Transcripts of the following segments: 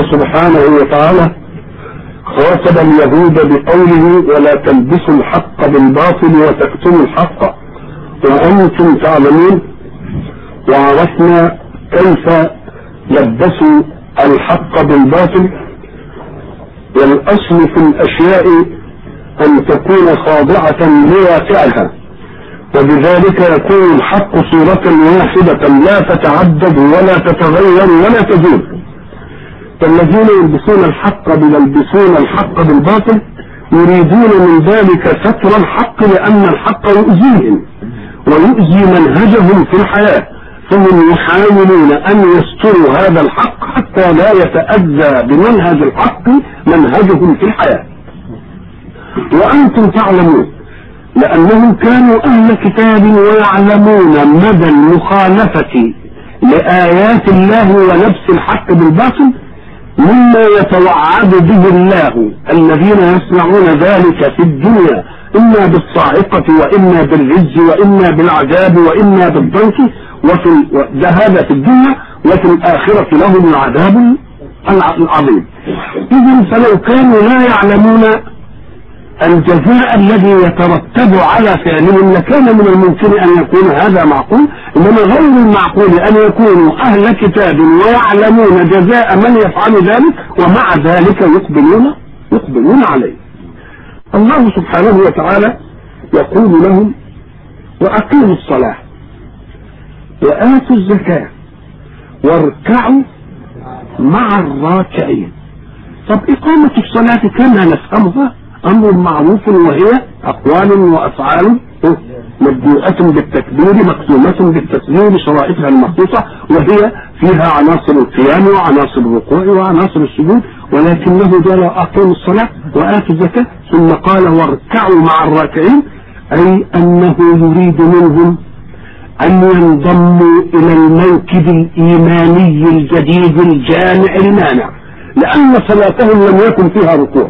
سبحانه وتعالى خاطب اليهود بقوله ولا تلبسوا الحق بالباطل وتكتموا الحق وانتم تعلمون وعرفنا كيف لبسوا الحق بالباطل والاصل في الاشياء ان تكون خاضعة لواقعها وبذلك يكون الحق صورة واحدة لا تتعدد ولا تتغير ولا تزول فالذين يلبسون الحق يلبسون الحق بالباطل يريدون من ذلك ستر الحق لأن الحق يؤذيهم ويؤذي منهجهم في الحياة فهم يحاولون أن يستروا هذا الحق حتى لا يتأذى بمنهج الحق منهجهم في الحياة وأنتم تعلمون لأنهم كانوا أهل كتاب ويعلمون مدى المخالفة لآيات الله ولبس الحق بالباطل مما يتوعد به الله الذين يصنعون ذلك في الدنيا إما بالصاعقة وإما بالعز وإما بالعذاب وإما بالضنك وفي ده هذا في الدنيا وفي الآخرة لهم العذاب العظيم إذا فلو كانوا لا يعلمون الجزاء الذي يترتب على فعلهم لكان من الممكن ان يكون هذا معقول انما غير المعقول ان يكونوا اهل كتاب ويعلمون جزاء من يفعل ذلك ومع ذلك يقبلون يقبلون عليه الله سبحانه وتعالى يقول لهم واقيموا الصلاه واتوا الزكاه واركعوا مع الراكعين طب اقامه الصلاه كما نفهمها امر معروف وهي اقوال وافعال مبدوءة بالتكبير مكتومة بالتسليم بشرائطها المخصوصة وهي فيها عناصر القيام وعناصر الركوع وعناصر السجود ولكنه جل اقيموا الصلاة واتوا الزكاة ثم قال واركعوا مع الراكعين اي انه يريد منهم ان ينضموا الى الموكب الايماني الجديد الجامع المانع لان صلاتهم لم يكن فيها ركوع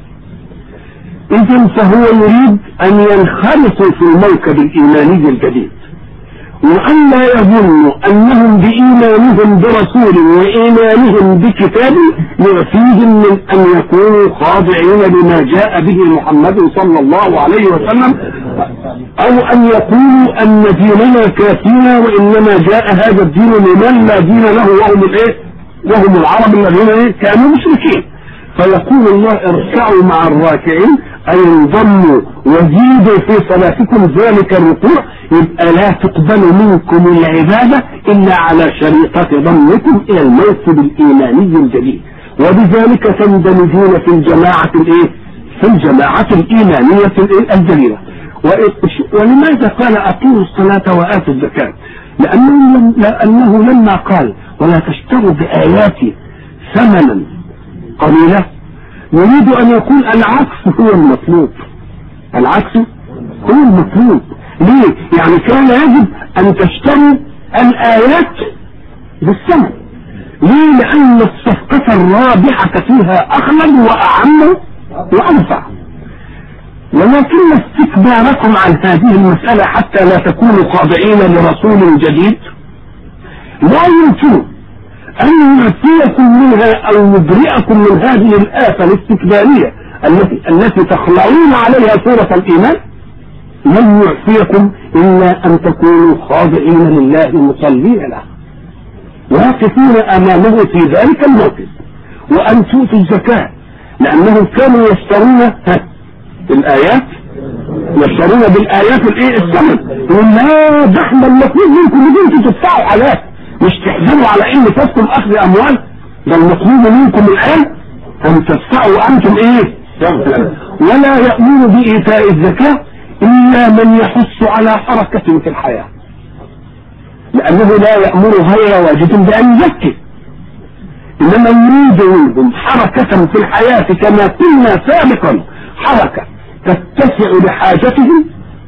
اذا فهو يريد ان ينخرطوا في الموكب الايماني الجديد وان لا يظنوا انهم بايمانهم برسول وايمانهم بكتاب يعفيهم من ان يكونوا خاضعين لما جاء به محمد صلى الله عليه وسلم او ان يقولوا ان ديننا كافينا وانما جاء هذا الدين لمن لا دين له وهم الايه وهم العرب الذين كانوا مشركين فيقول الله اركعوا مع الراكعين أي انضموا وزيدوا في صلاتكم ذلك الركوع يبقى لا تقبل منكم العبادة إلا على شريطة ضمكم إلى الموكب الإيماني الجديد وبذلك تندمجون في الجماعة الإيه؟ في الجماعة الإيمانية الجليلة ولماذا قال أقيموا الصلاة وآتوا الزكاة؟ لأنه, لأنه لما قال ولا تشتروا بآياتي ثمنا قليلا يريد ان يكون العكس هو المطلوب العكس هو المطلوب ليه يعني كان يجب ان تشتروا الايات بالثمن ليه لان الصفقة الرابحة فيها اخلد واعم وانفع ولكن استكباركم عن هذه المسألة حتى لا تكونوا خاضعين لرسول جديد لا يمكن أن يعفيكم منها أو يبرئكم من هذه الآفة الاستكبارية التي التي تخلعون عليها صورة الإيمان لن يعفيكم إلا أن تكونوا خاضعين لله مصلين له واقفين أمامه في ذلك الموقف وأن تؤتوا الزكاة لأنهم كانوا يشترون الآيات يشترون بالآيات الإيه الثمن ولا ده احنا المطلوب منكم ان انتوا تدفعوا حالات مش تحزنوا على ان تسكن اخذ اموال ده المطلوب منكم الان ان تدفعوا انتم ايه ولا يأمر بإيتاء الزكاة إلا من يحث على حركة في الحياة لأنه لا يأمر غير واجب بأن يزكي إنما يريد منهم حركة في الحياة كما قلنا سابقا حركة تتسع لحاجتهم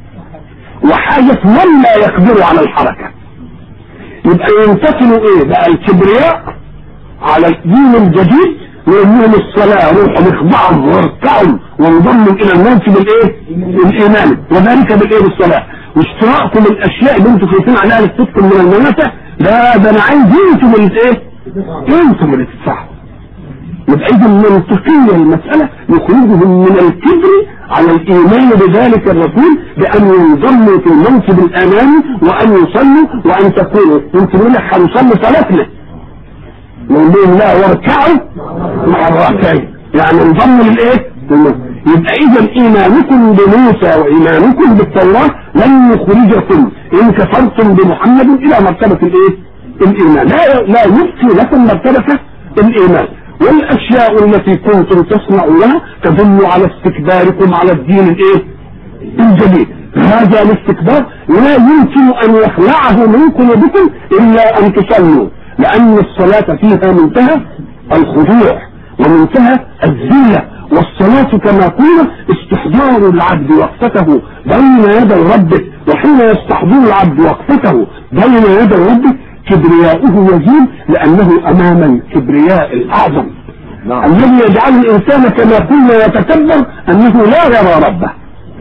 وحاجة من لا يقدر على الحركة يبقى ينتقلوا ايه بقى الكبرياء على الدين الجديد ويقولوا الصلاة روحوا اخضعوا واركعوا وانضموا الى الموكب الايه الايماني وذلك بالايه بالصلاة واشتراككم الاشياء اللي انتم خايفين عليها لفتكم من المنافع ده ده انا عايز انتم اللي ايه انتم اللي تدفعوا يبقى اذا منطقية المسألة يخرجهم من الكبر على الايمان بذلك الرسول بان ينضموا في المنصب الامامي وان يصلوا وان تكونوا يمكن يقول لك هنصلي صلاتنا نقول لهم لا واركعوا مع الراكعين يعني انضموا للايه؟ يبقى اذا ايمانكم بموسى وايمانكم بالتوراة لن يخرجكم ان كفرتم بمحمد الى مرتبة الايه؟ الايمان لا لا يبقي لكم مرتبة الايمان والاشياء التي كنتم تصنعونها تدل على استكباركم على الدين الايه؟ الجديد هذا الاستكبار لا يمكن ان يخلعه منكم وبكم الا ان تصلوا لان الصلاة فيها منتهى الخضوع ومنتهى الذلة والصلاة كما قلنا استحضار العبد وقفته بين يدي ربه وحين يستحضر العبد وقفته بين يدي ربه كبرياؤه يزيد لأنه أمام الكبرياء الأعظم نعم. الذي يجعل الإنسان كما قلنا يتكبر أنه لا يرى ربه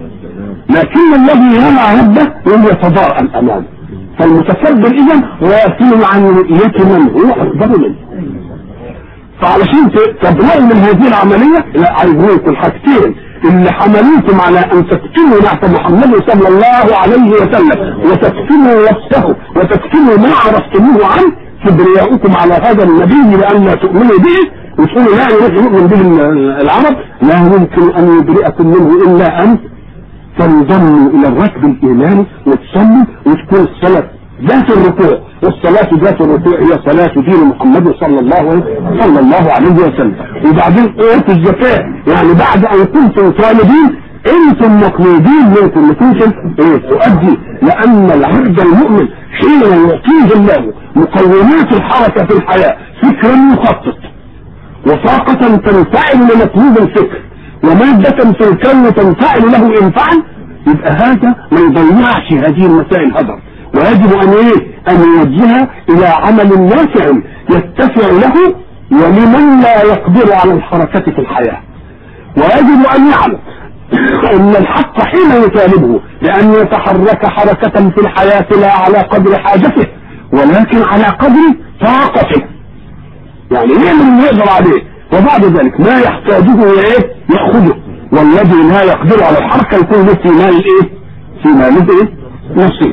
لكن الذي يرى ربه لم يتضاءل أمامه فالمتكبر إذا غافل عن رؤية من هو أكبر منه فعلشان تبرئوا من هذه العملية لا عايزينكم الحاجتين اللي حملوكم على ان تكتموا نعت محمد صلى الله عليه وسلم وتكتموا وصفه وتكتموا ما عرفتموه عنه كبرياؤكم على هذا النبي لان لا تؤمنوا به وتقولوا لا نحن نؤمن به العرب لا يمكن ان يبرئكم منه الا ان تنضموا الى الركب الايماني وتصلوا وتكون الصلاه ذات الركوع والصلاة ذات الركوع هي صلاة دين محمد صلى الله عليه صلى الله عليه وسلم وبعدين قوة الزكاة يعني بعد أن كنتم طالبين انتم مطلوبين منكم لكنتم ايه تؤدي لأن العبد المؤمن حين يعطيه الله مقومات الحركة في الحياة فكرا يخطط وطاقة تنفعل لمطلوب الفكر ومادة في الكون تنفعل له إن فعل يبقى هذا ما يضيعش هذه المسائل هدر ويجب ان ايه ان يوجهها الى عمل نافع يتسع له ولمن لا يقدر على الحركة في الحياة ويجب ان يعلم ان الحق حين يطالبه بان يتحرك حركة في الحياة لا على قدر حاجته ولكن على قدر طاقته يعني يعمل ما يقدر عليه وبعد ذلك ما يحتاجه ايه يأخذه والذي لا يقدر على الحركة يكون له في مال ايه في مال ايه نصيب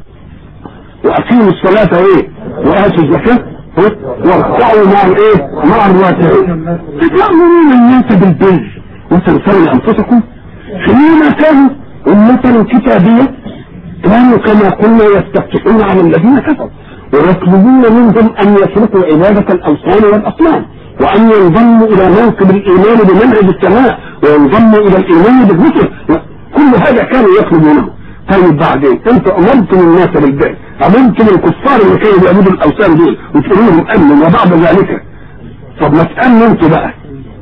واقيموا الصلاة ايه واتوا الزكاة واركعوا مع الايه مع الراكعين تأمرون الناس بالبر وتنسون انفسكم حينما كانوا أمة كتابية كانوا كما قلنا يستفتحون على الذين كفروا ويطلبون منهم ان يتركوا عبادة الاوثان والاصنام وان ينضموا الى موكب الايمان بمنهج السماء وينضموا الى الايمان بالرسل كل هذا كانوا يطلبونه طيب بعدين انت امرتم الناس بالبر امرتم الكفار اللي كانوا بيعبدوا الاوثان دول وتقولوا لهم امنوا وبعد ذلك طب ما تامنوا انتوا بقى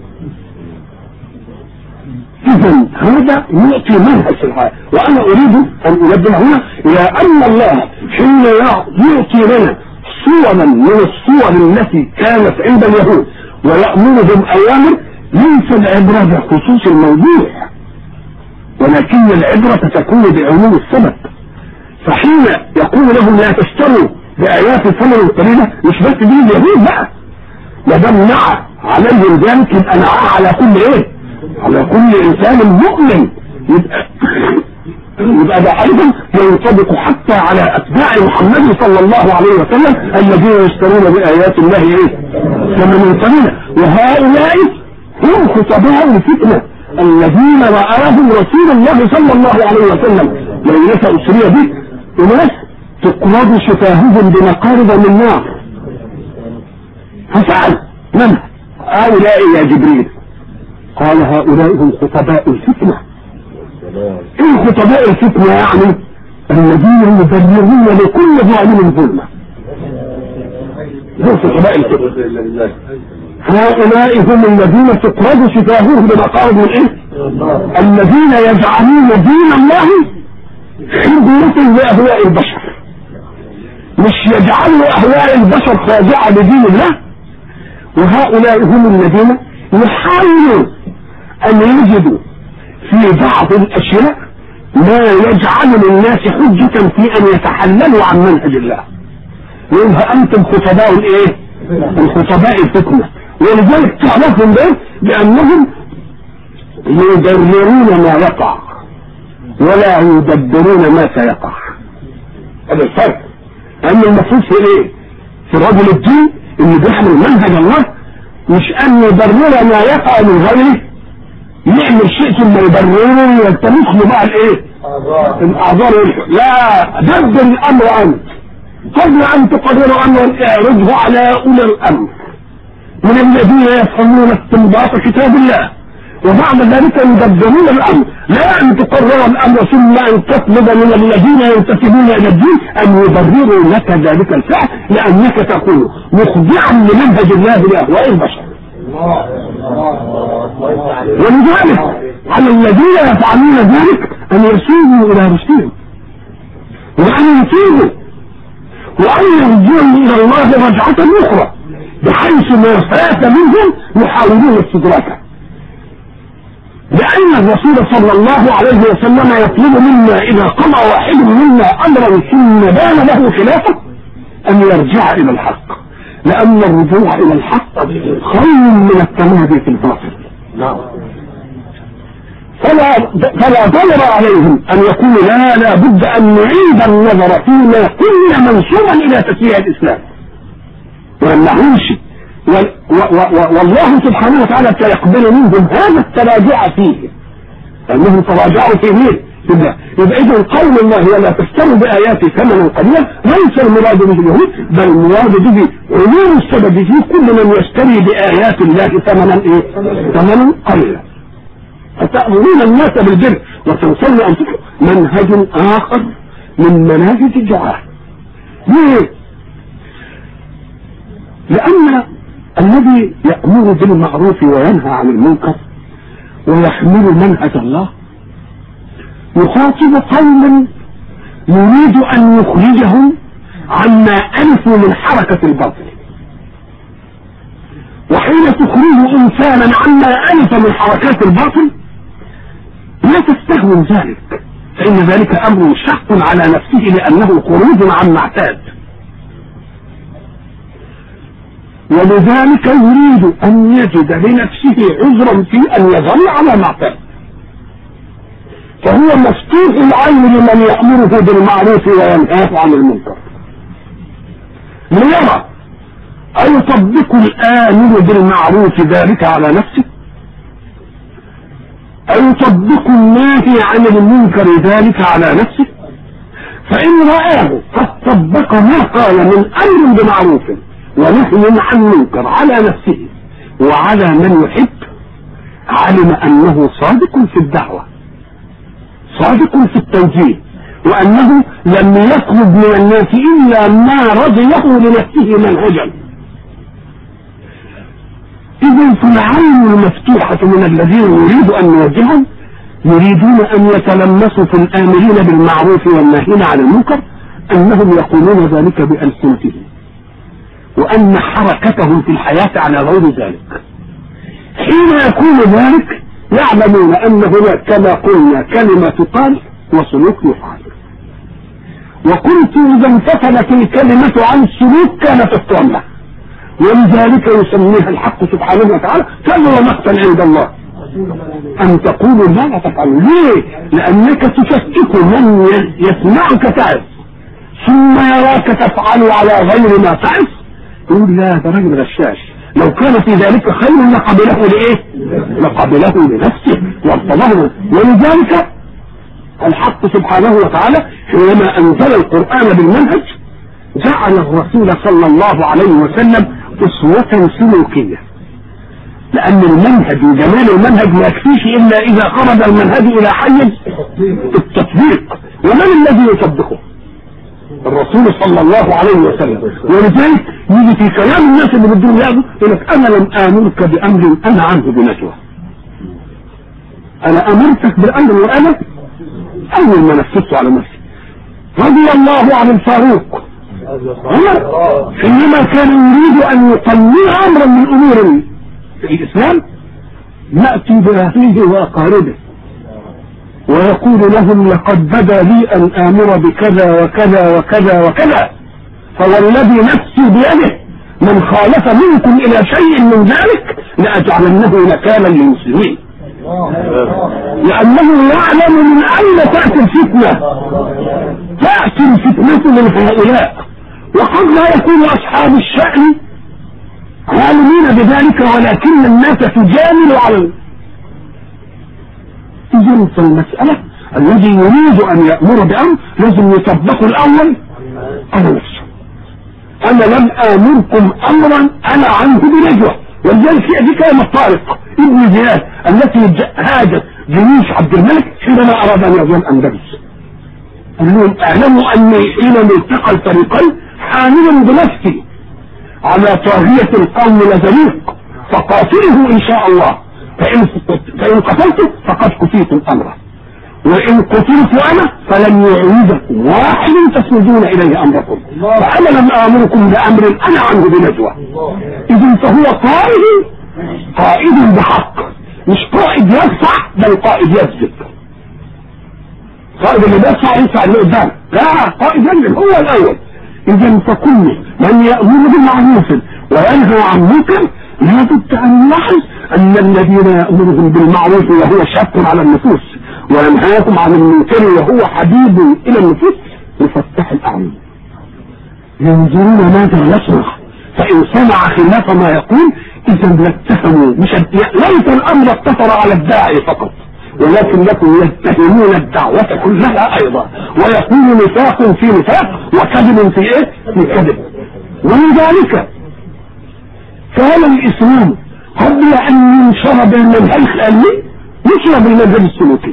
اذا هذا يعطي منهج في الحياه وانا اريد ان انبه هنا الى ان الله حين يعطي لنا صورا من الصور التي كانت عند اليهود ويامرهم اوامر ليس العبره بخصوص الموضوع ولكن العبرة تكون بعموم السبب فحين يقول لهم لا تشتروا بآيات ثمن قليلة مش بس دين اليهود بقى ما دام نعى عليهم ذلك يبقى نعى على كل ايه؟ على كل انسان مؤمن يبقى يبقى ده ايضا ينطبق حتى على اتباع محمد صلى الله عليه وسلم الذين يشترون بايات الله ايه؟ ثمن قليلا وهؤلاء هم خطباء الفتنه الذين رآهم رسول الله صلى الله عليه وسلم ليلة أسرية به أناس تقرض شفاههم بمقارب من نار فسأل من هؤلاء يا جبريل قال هؤلاء هم خطباء الفتنة ايه خطباء الفتنة يعني الذين يبررون لكل ظالم ظلمة دول خطباء الفتنة هؤلاء هم الذين تقرض شفاههم بمقارب من ايه الذين يجعلون دين الله خدمة لأهواء البشر مش يجعلوا أهواء البشر خاضعة لدين الله وهؤلاء هم الذين يحاولوا أن يجدوا في بعض الأشياء ما يجعل للناس حجة في أن يتحللوا عن منهج الله يقول أنتم خطباء الإيه؟ الخطباء الفتنة ولذلك تعرفهم بايه؟ بانهم يدبرون ما يقع ولا يدبرون ما سيقع هذا الفرق أما المفروض في ايه في رجل الدين اللي بيحمل منهج الله مش ان يبرر ما يقع من غيره يعمل شيء ثم يبرره ويلتمس له بقى الايه الاعذار لا دبر الامر انت قبل ان تقرر امرا اعرضه على اولي الامر من الذين يفهمون استنباط كتاب الله وبعد ذلك يدبرون الامر لا ان تقرر الامر ثم ان تطلب من الذين ينتسبون الى الدين ان يبرروا لك ذلك الفعل لانك تكون مخضعا لمنهج الله لاهواء البشر ولذلك على الذين يفعلون ذلك ان يسيروا الى رشدهم وان يتوبوا وان يرجعوا الى الله رجعه اخرى بحيث ما فات منهم يحاولون استدراكه لأن الرسول صلى الله عليه وسلم يطلب منا إذا قضى واحد منا أمرا ثم بان له خلافه أن يرجع إلى الحق لأن الرجوع إلى الحق خير من التمادي في الباطل فلا فلا ضرر عليهم أن يقولوا لا لا بد أن نعيد النظر فيما كنا منسوبا إلى تسيير الإسلام وأن نعيش والله سبحانه وتعالى سيقبل منهم هذا التراجع فيه لأنهم تراجعوا في مين؟ في الله يبقى إذا قول الله ولا تشتروا بآياتي ثمنا قليلا ليس المراد به اليهود بل المراد به عموم السبب في كل من يشتري بآيات الله ثمنا إيه؟ ثمنا قليلا أتأمرون الناس بالبر وتنسون أنفسكم منهج آخر من مناهج الدعاء ليه؟ لأن الذي يأمر بالمعروف وينهى عن المنكر ويحمل منهج الله يخاطب قوما يريد أن يخرجهم عما ألفوا من حركة الباطل وحين تخرج إنسانا عما ألف من حركات الباطل لا تستهون ذلك فإن ذلك أمر شق على نفسه لأنه خروج عما اعتاد ولذلك يريد أن يجد لنفسه عذرا في أن يظل على ما اعتاد فهو مفتوح العين لمن يأمره بالمعروف وينهاه عن المنكر ليرى أيطبق الآمر بالمعروف ذلك على نفسه أيطبق الناهي عن المنكر ذلك على نفسه فإن رآه قد طبق ما قال من أمر بمعروف ونهي عن منكر على نفسه وعلى من يحب علم أنه صادق في الدعوة صادق في التوجيه وأنه لم يطلب من الناس إلا ما رضيه لنفسه منهجا إذا فالعين المفتوحة من الذين يريد أن يوجههم يريدون أن يتلمسوا في الآمرين بالمعروف والناهين عن المنكر أنهم يقولون ذلك بألسنتهم وأن حركتهم في الحياة على غير ذلك حين يكون ذلك يعلمون أن هناك كما قلنا كلمة تقال وسلوك يفعل وكنت إذا انفصلت الكلمة عن السلوك كانت الطامة ولذلك يسميها الحق سبحانه وتعالى كبر مقتا عند الله أن تقولوا ما لا تفعلوا ليه؟ لأنك تشكك من يسمعك تعظ ثم يراك تفعل على غير ما تعظ يقول لا ده راجل غشاش لو كان في ذلك خير لقبله لايه؟ لقبله لنفسه وارتضاه ولذلك الحق سبحانه وتعالى حينما انزل القران بالمنهج جعل الرسول صلى الله عليه وسلم اسوه سلوكيه لان المنهج وجمال المنهج ما يكفيش الا اذا خرج المنهج الى حيز التطبيق ومن الذي يطبقه الرسول صلى الله عليه وسلم ولذلك يجي في كلام الناس اللي بدهم ياخذوا يقول لك انا لم امرك بامر انا عنه بنجوى انا امرتك بالامر وانا اول ما نفذته على نفسي رضي الله عن الفاروق عمر حينما كان يريد ان يقنع امرا من امور الاسلام ناتي باهله واقاربه ويقول لهم لقد بدا لي ان امر بكذا وكذا وكذا وكذا فوالذي نفسي بيده من خالف منكم الى شيء من ذلك لاجعلنه نكالا للمسلمين لانه يعلم من اين تاتي الفتنه تاتي الفتنه من هؤلاء وقد لا يكون اصحاب الشان عالمين بذلك ولكن الناس تجامل على إذن فالمسألة الذي يريد أن يأمر بأمر لازم يطبقه الأول على نفسه أنا لم آمركم أمرا أنا عنه بنجوى ولذلك هي دي كلمة طارق ابن زياد التي هاجت جيوش عبد الملك حينما أراد أن يظن أندلس قال لهم اعلموا أني حين التقى الفريقين حامل بنفسي على طاغية القوم لزليق فقاتله إن شاء الله فإن, فإن قتلته فقد كفيتم أمره وإن قتلت أنا فلن يعيدكم واحد تسندون إليه أمركم فأنا لم آمركم بأمر أنا عنه بنجوى إذن فهو قائد قائد بحق مش قائد يدفع بل قائد يكذب قائد اللي بيدفع يدفع اللي قدام لا قائد يكذب هو الأول إذا فكل من يأمر بالمعروف وينهى عن منكر لابد أن نلاحظ أن الذين يأمرهم بالمعروف وهو شاق على النفوس وينهاكم عن المنكر وهو حبيب إلى النفوس يفتح الأعين ينظرون ماذا يصنع فإن صنع خلاف ما يقول إذا لاتهموا مش ليس الأمر اقتصر على الداعي فقط ولكن لكم يتهمون الدعوة كلها أيضا ويكون نفاق في نفاق وكذب في إيه؟ في كذب ولذلك كان الإسلام قبل أن ينشر بالمنهج العلمي ينشر بالمنهج السلوكي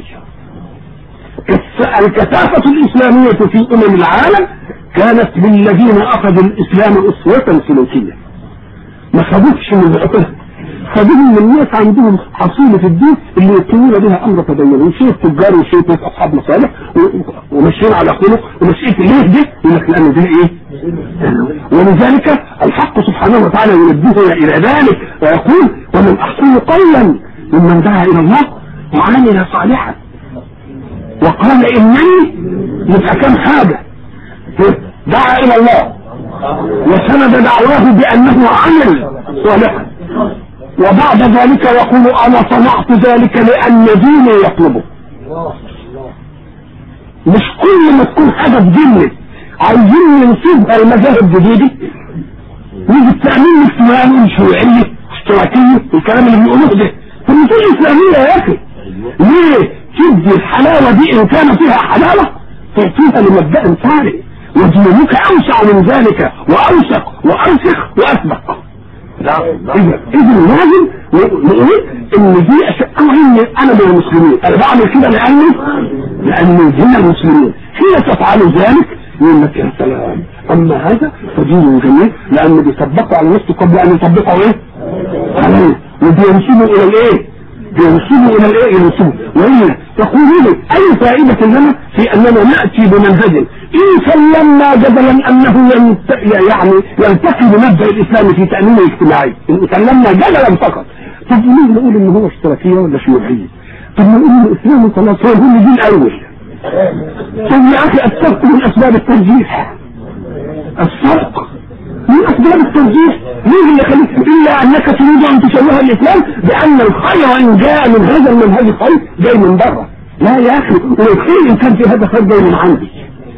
الكثافة الإسلامية في أمم العالم كانت للذين أخذوا الإسلام أسوة سلوكية ما خدوش من العقل خدوهم من الناس عندهم حصيلة في الدين اللي يتمون بها أمر تدين وشيء التجار وشيء ناس أصحاب مصالح وماشيين على خلق ومشيئة ليه دي يقول لك لأن ده إيه ولذلك الحق سبحانه وتعالى ينبهنا إلى ذلك ويقول ومن أحسن قولا ممن دعا إلى الله وعمل صالحا وقال إنني يبقى كم حاجة دعا إلى الله وسند دعواه بأنه عمل صالحا وبعد ذلك يقول أنا صنعت ذلك لأن ديني يطلبه مش كل ما تكون حاجة في دينك عايزين ننسبها المذاهب الجديدة نيجي التأمين الاجتماعي والشيوعية اشتراكية الكلام اللي بيقولوه ده طب تقول إسلامية يا أخي ليه تدي الحلاوة دي إن كان فيها حلاوة تعطيها لمبدأ ثاني ودينك أوسع من ذلك وأوسق وأرسخ وأسبق إذا لازم نقول إن دي أشياء إن أنا من المسلمين أنا بعمل كده لأني لأني من المسلمين حين تفعل ذلك يقول لك يا سلام أما هذا فدين جميل لأنه بيطبقه على نفسه قبل أن يطبقه إيه؟ عليه وبينسبه إلى الإيه؟ بينسبه إلى الإيه؟ ينسبه وإلا يقولون أي فائدة لنا في أننا نأتي بمنهج إن سلمنا جدلا أنه ينت... يعني يلتقي بمبدأ الإسلام في تأمين الاجتماعي إن سلمنا جدلا فقط طب ليه نقول إن هو اشتراكية ولا شيوعية طب نقول إن الإسلام خلاص هو اللي دي الأول طب يا أخي السبق من أسباب الترجيح السبق من أسباب الترجيح مين اللي خليك إلا أنك تريد أن تشوه الإسلام بأن الخير إن جاء من هذا المنهج الخير جاي من بره لا يا أخي والخير إن كان في هذا خير جاي من عندي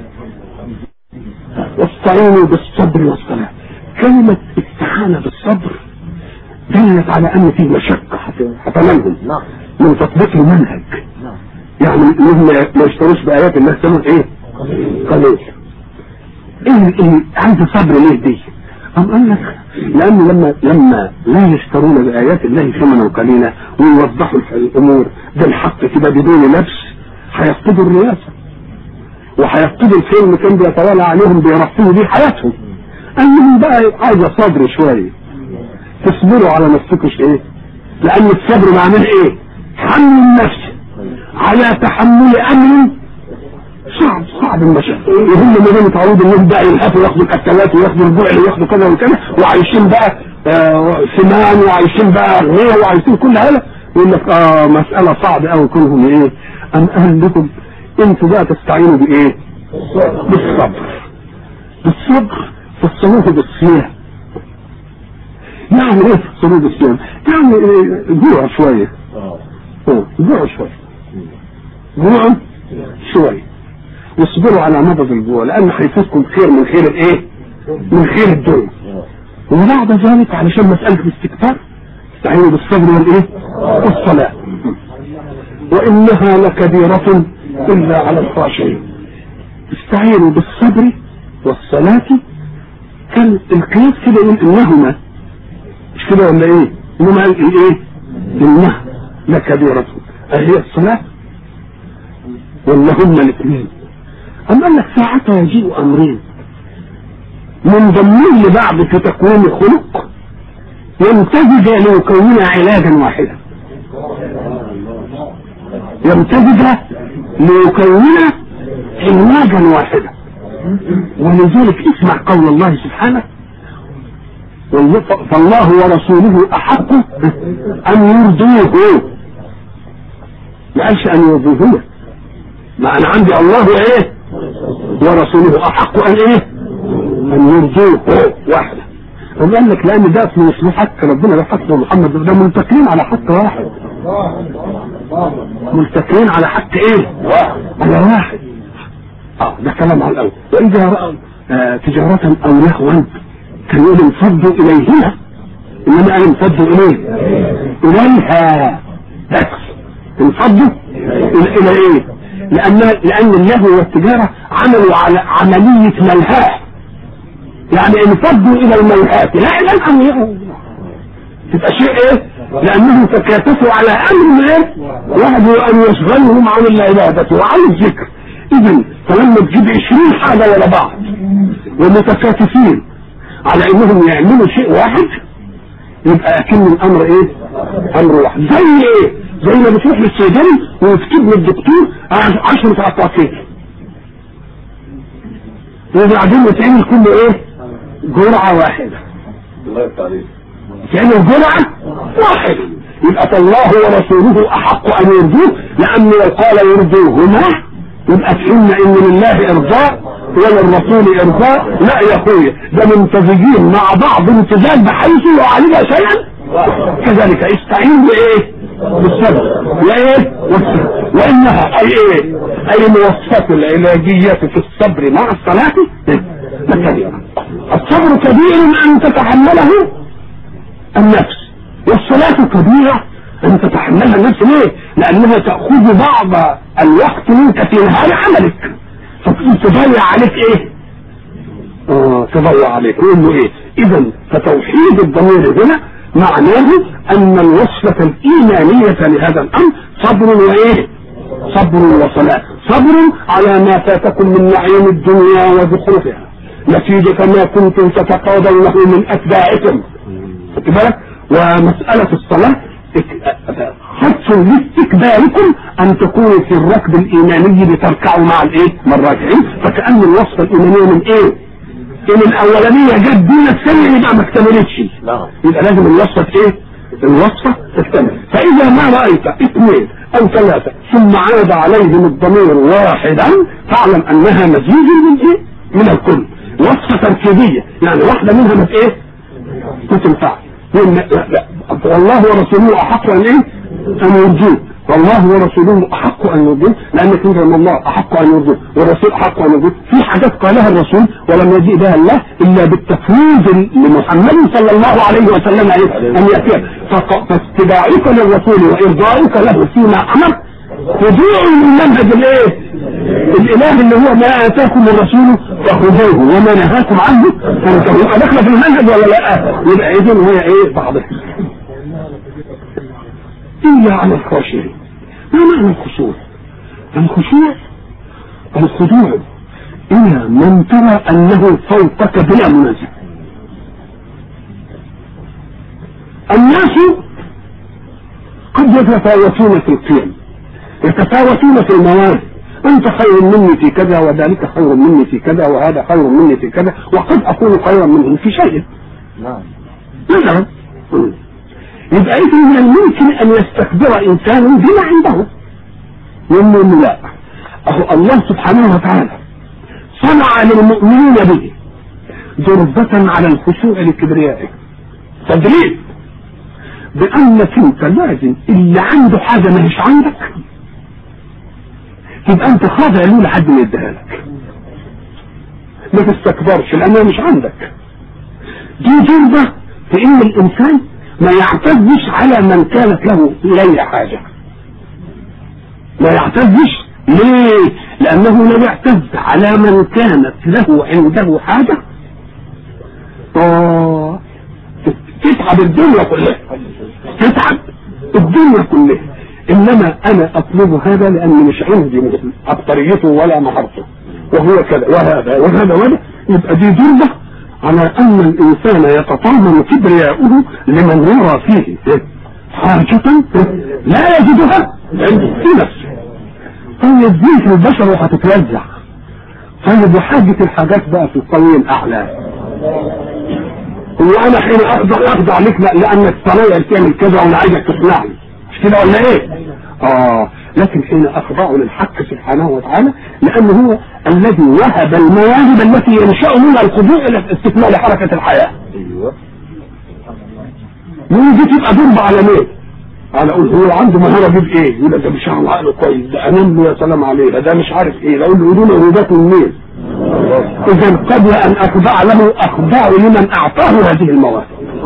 واستعينوا بالصبر والصلاة كلمة استعانة بالصبر دلت على أن في مشقة هتمنهم من تطبيق المنهج يعني انهم ما يشتروش بآيات الله ثمن ايه قليل ايه ايه عايز صبر ليه دي أم قال لك لأنه لما لما لا يشترون بآيات الله ثمنا قليلا ويوضحوا الأمور بالحق كده بدون لبس هيفقدوا الرئاسة وهيفقدوا الخير اللي كان بيتوالى عليهم بيرفضوا بيه حياتهم قال لهم بقى عايزة صبر شوية تصبروا على نفسكم ايه لأن الصبر معناه ايه حمل النفس على تحمل امر صعب صعب المشاكل وهم ما متعودين انهم بقى يلهفوا ياخدوا الاكلات وياخدوا البعل وياخدوا كذا وكذا وعايشين بقى آه سمان وعايشين بقى غير وعايشين كل هذا يقول لك اه مسألة صعبة قوي كلهم ايه ام قال لكم انتوا بقى تستعينوا بايه بالصبر بالصبر فالصلوه بالصيام يعني ايه صمود الصيام يعني إيه جوع شويه اه آه، جوع شويه جوع شويه واصبروا على مضض الجوع لان هيفوتكم خير من خير الايه من خير الدنيا اه وبعد ذلك علشان مسألة الاستكبار استعينوا بالصبر والايه والصلاة وإنها لكبيرة إلا على الخاشعين استعينوا بالصبر والصلاة كان القياس كده يقول إنهما مش كده ولا إيه؟ إنما قال إيه؟ إنها لكبيرة أهي الصلاة ولا هما الاثنين أم قال لك ساعتها يجيء أمرين منضمين لبعض في تكوين خلق يمتزج ليكون علاجا واحدا يمتزج ليكون علاجا واحدا ولذلك اسمع قول الله سبحانه والله- فالله ورسوله احق ان يرضوه ما قالش ان يرضوه ما انا عندي الله ايه ورسوله احق ان ايه ان يرضوه واحده هم قال لك لان ده اسمه اسمه حق ربنا ده حق محمد ده ملتقين على حق واحد ملتقين على حق ايه على واحد اه ده كلام على الاول واذا راوا آه تجاره او لهوا كان يقول انفضوا اليهما انما قال انفضوا اليه اليها بس انفضوا الى إلى ايه لان لان اللهو والتجاره عملوا على عمليه ملهاه يعني انفضوا الى الملهات لا الى الامر تبقى شيء ايه لانهم تكاتفوا على امر ايه وحده ان يشغلهم عن العباده وعن الذكر اذا فلما تجيب 20 حاجه ورا بعض ومتكاتفين على انهم يعملوا شيء واحد يبقى اكن الامر ايه امر واحد زي ايه زي ما بتروح للصيدلي ويكتب لي الدكتور 10 عطاكين وبعدين يتعمل كله ايه جرعه واحده الله يفتح عليك يعني الجرعة واحد يبقى الله ورسوله أحق أن يرضوه لأنه لو قال يرضوهما يبقى فهمنا إن لله إرضاء وللرسول إرضاء لا يا أخويا ده ممتزجين مع بعض امتزاج بحيث يعالج شيئا كذلك استعين بإيه؟ بالصبر وإيه؟ والصبر وإنها أي إيه؟ أي الموصفات العلاجية في الصبر مع الصلاة لكبيرة الصبر كبير أن تتحمله النفس والصلاة كبيرة أن تتحملها النفس ليه؟ لأنها تأخذ بعض الوقت منك في نهاية عملك فتضيع عليك إيه؟ آه تضيع عليك يقول له إيه؟ إذا فتوحيد الضمير هنا معناه أن الوصفة الإيمانية لهذا الأمر صبر وإيه؟ صبر وصلاة صبر على ما فاتكم من نعيم الدنيا وزخرفها نتيجة ما كنتم تتقاضونه من أتباعكم خدت بالك ومسألة الصلاة حث لاستكباركم أن تكونوا في الركب الإيماني لتركعوا مع الإيه؟ مع الراكعين فكأن الوصفة الإيمانية من إيه؟ إن الأولانية جت دون الثانية يبقى ما اكتملتش نعم يبقى لازم الوصفة إيه؟ الوصفة تكتمل فإذا ما رأيت اثنين أو ثلاثة ثم عاد عليهم الضمير واحدا فاعلم أنها مزيج من إيه؟ من الكل وصفة تركيبية يعني واحدة منها ما إيه؟ ما تنفعش يقول لا لا لا والله ورسوله احق ان ايه؟ ان يرجوه والله ورسوله احق ان يرجوه لان كلمه ان الله احق ان يرجوه والرسول احق ان يرجوه في حاجات قالها الرسول ولم يجيء بها الله الا بالتفويض لمحمد صلى الله عليه وسلم عليه ان ياتي فق- فاتباعك للرسول وارضاؤك له فيما امر خضوع من منهج الايه؟ الاله اللي هو ما اتاكم الرسول فخذوه وما نهاكم عنه فانتهوا يبقى داخله في المنهج ولا لا؟ يبقى اذن هي ايه بعضها الا على الخاشعين ما معنى الخشوع؟ الخشوع الخضوع الى من ترى انه فوقك بلا منازع الناس قد يتفاوتون في القيم يتفاوتون في الموارد انت خير مني في كذا وذلك خير مني في كذا وهذا خير مني في كذا وقد اكون خيرا منهم في شيء نعم مثلا يبقى اذا من الممكن ان يستكبر انسان بما عنده يقول لا اهو الله سبحانه وتعالى صنع للمؤمنين به ضربة على الخشوع لكبريائه تدريب بانك انت لازم اللي عنده حاجه ما هيش عندك تبقى انت خاضع له لحد ما يديها لك ما تستكبرش لانها مش عندك دي جربة في ان الانسان ما يعتزش على من كانت له اليه حاجة ما يعتزش ليه لانه لو اعتز على من كانت له عنده حاجة آه تتعب الدنيا كلها تتعب الدنيا كلها انما انا اطلب هذا لاني مش عندي عبقريته ولا مهارته وهو كذا وهذا وهذا وهذا يبقى دي ضربة على ان الانسان يتطامن كبرياؤه لمن يرى فيه حاجة لا يجدها في نفسه طيب دي في البشر وهتتوزع طيب وحاجة الحاجات بقى في القوي الاعلى هو انا حين اخضع اخضع لك لانك صنايع تعمل كذا وانا عايزك تقنعني مش كده ولا ايه اه لكن حين اخضع للحق سبحانه وتعالى لانه هو الذي وهب المواهب التي ينشا منها الخضوع الى استكمال حركه الحياه ايوه دي تبقى ضربه على مين على اقول هو عنده مهاره دي بايه يقول ده مش عقله كويس ده انام له يا سلام عليه ده, ده مش عارف ايه اقول له دول موهبات منين اذا قبل ان اخضع له اخضع لمن اعطاه هذه المواهب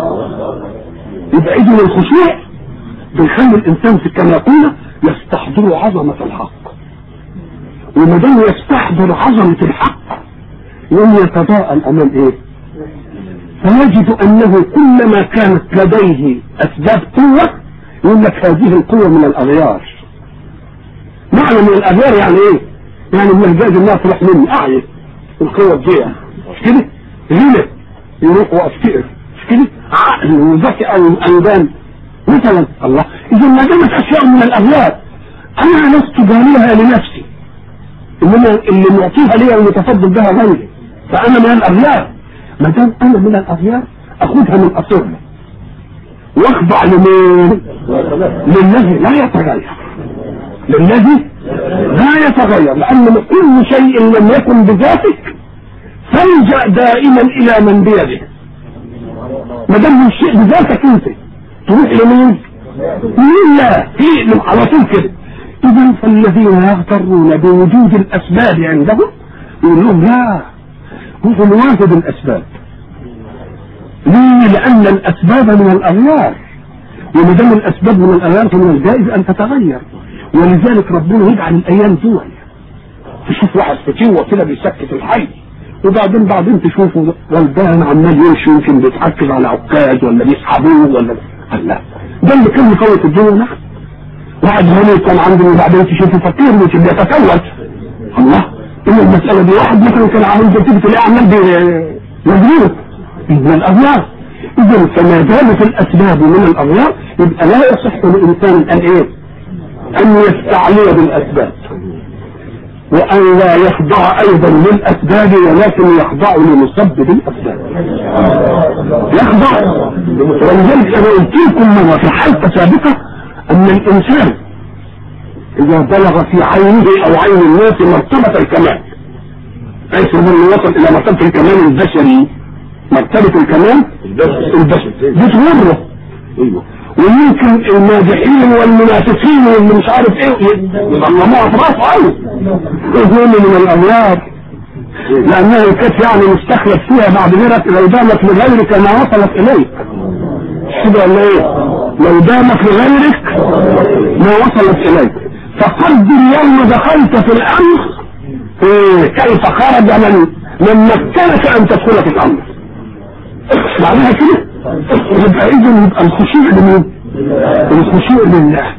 يبقى اذن الخشوع بيخلي الانسان في كما قلنا يستحضر عظمة الحق وما دام يستحضر عظمة الحق يوم يتضاءل امام ايه فيجد انه كلما كانت لديه اسباب قوة يقول لك هذه القوة من الاغيار معنى من الاغيار يعني ايه يعني من الجاز الناس تروح مني اعيد القوة تضيع مش كده غنى يروح وافتقر مش كده عقل وذكي او ايضان مثلا الله اذا ما دامت اشياء من الاغيار انا لست جانيها لنفسي انما اللي معطيها لي والمتفضل بها غيري فانا من الاغيار ما دام انا من الاغيار اخذها من اصولها واخضع لمين للذي لا يتغير للذي لا يتغير لان كل شيء لم يكن بذاتك فالجا دائما الى من بيده ما دام الشيء بذاتك انت تروح لمين لله في على طول كده اذا فالذين يغترون بوجود الاسباب عندهم يقول لهم لا هو الواجب الاسباب ليه لان الاسباب من الاغيار وما دام الاسباب من الاغيار فمن الجائز ان تتغير ولذلك ربنا يجعل الايام دول تشوف واحد فتوة كده بيسكت الحي وبعدين بعدين تشوفه غلبان عمال يمشي يمكن بيتحكز على عكاز ولا بيسحبوه ولا لا ده اللي كان مفوت الدنيا نحن واحد هنا كان عنده وبعدين تشوفه فقير مش بيتكلم الله ايه المسألة دي واحد مثلا كان عامل تيجي تلاقيه عمال مجنون من الاغيار اذا فما دامت الاسباب من الاغيار يبقى لا يصح للانسان ان ايه ان يستعلي بالاسباب وان لا يخضع ايضا للاسباب ولكن يخضع لمسبب الاسباب يخضع ولذلك انا قلت لكم مره في حلقه سابقه ان الانسان اذا بلغ في عينه او عين الناس مرتبه الكمال حيث انه وصل الى مرتبه الكمال البشري مرتبه الكمال البشري بتغره ايوه ويمكن المادحين والمنافقين واللي مش عارف ايه يضمموا اطراف قوي يقولوا من الاغيار لانها كانت يعني مستخلف فيها بعد غيرك لو دامت لغيرك ما وصلت اليك كده ولا ايه لو دامت لغيرك ما وصلت اليك فقدر يوم دخلت في الامر إيه كيف خرج من من مكنك ان تدخل في الامر معناها كده يبقى اذا يبقى الخشوع لمين الخشوع لله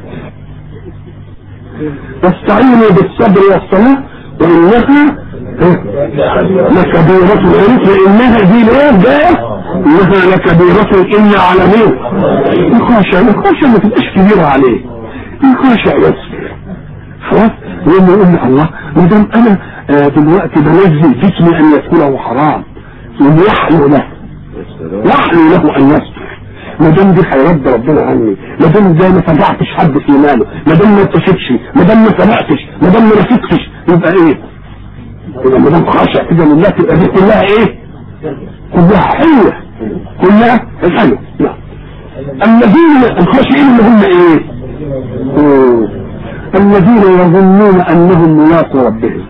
واستعينوا بالصبر والصلاة وإنها لكبيرة العرف وإنها دي ليه جاية إنها لكبيرة إلا على مين الخاشع الخاشع ما تبقاش كبيرة عليه الخاشع يصبر خلاص لما يقول الله ما دام أنا دلوقتي بنزل جسمي أن يدخله حرام ويحلو له يحلو له ان يصبر ما دام دي هيرد ربنا عني ما دام ده ما فجعتش حد في ماله ما دام ما اتشتش ما دام ما سمعتش ما دام ما رفقتش يبقى ايه يبقى ما دام خاشع كده لله تبقى دي كلها ايه كلها حلوه كلها الحلو نعم الذين الخاشعين اللي هم ايه أوه. الذين يظنون انهم ملاقوا ربهم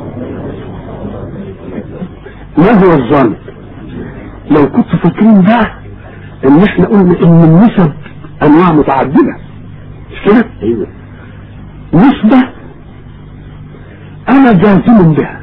ما هو الظن لو كنت فاكرين بقى ان احنا قلنا ان النسب انواع متعدده مش كده ايوه نسبة انا جازم بها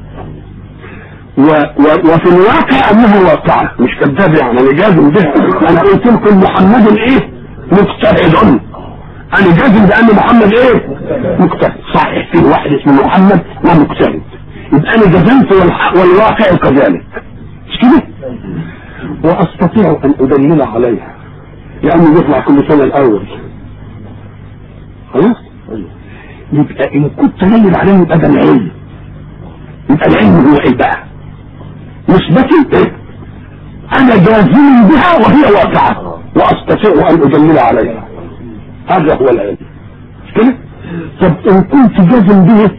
و و وفي الواقع انها واقعة مش كذاب يعني انا جازم بها انا قلت لكم محمد ايه مجتهد انا جازم بان محمد ايه مجتهد صحيح في واحد اسمه محمد ومجتهد يبقى انا جزمت والح- والواقع كذلك مش كده واستطيع ان ادلل عليها لانه يطلع كل سنه الاول خلاص يبقى ان كنت دلل عليه يبقى ده العلم يبقى العلم هو ايه بقى نسبتي ايه انا جازم بها وهي واقعه واستطيع ان ادلل عليها هذا هو العلم مش كده طب ان كنت جازم به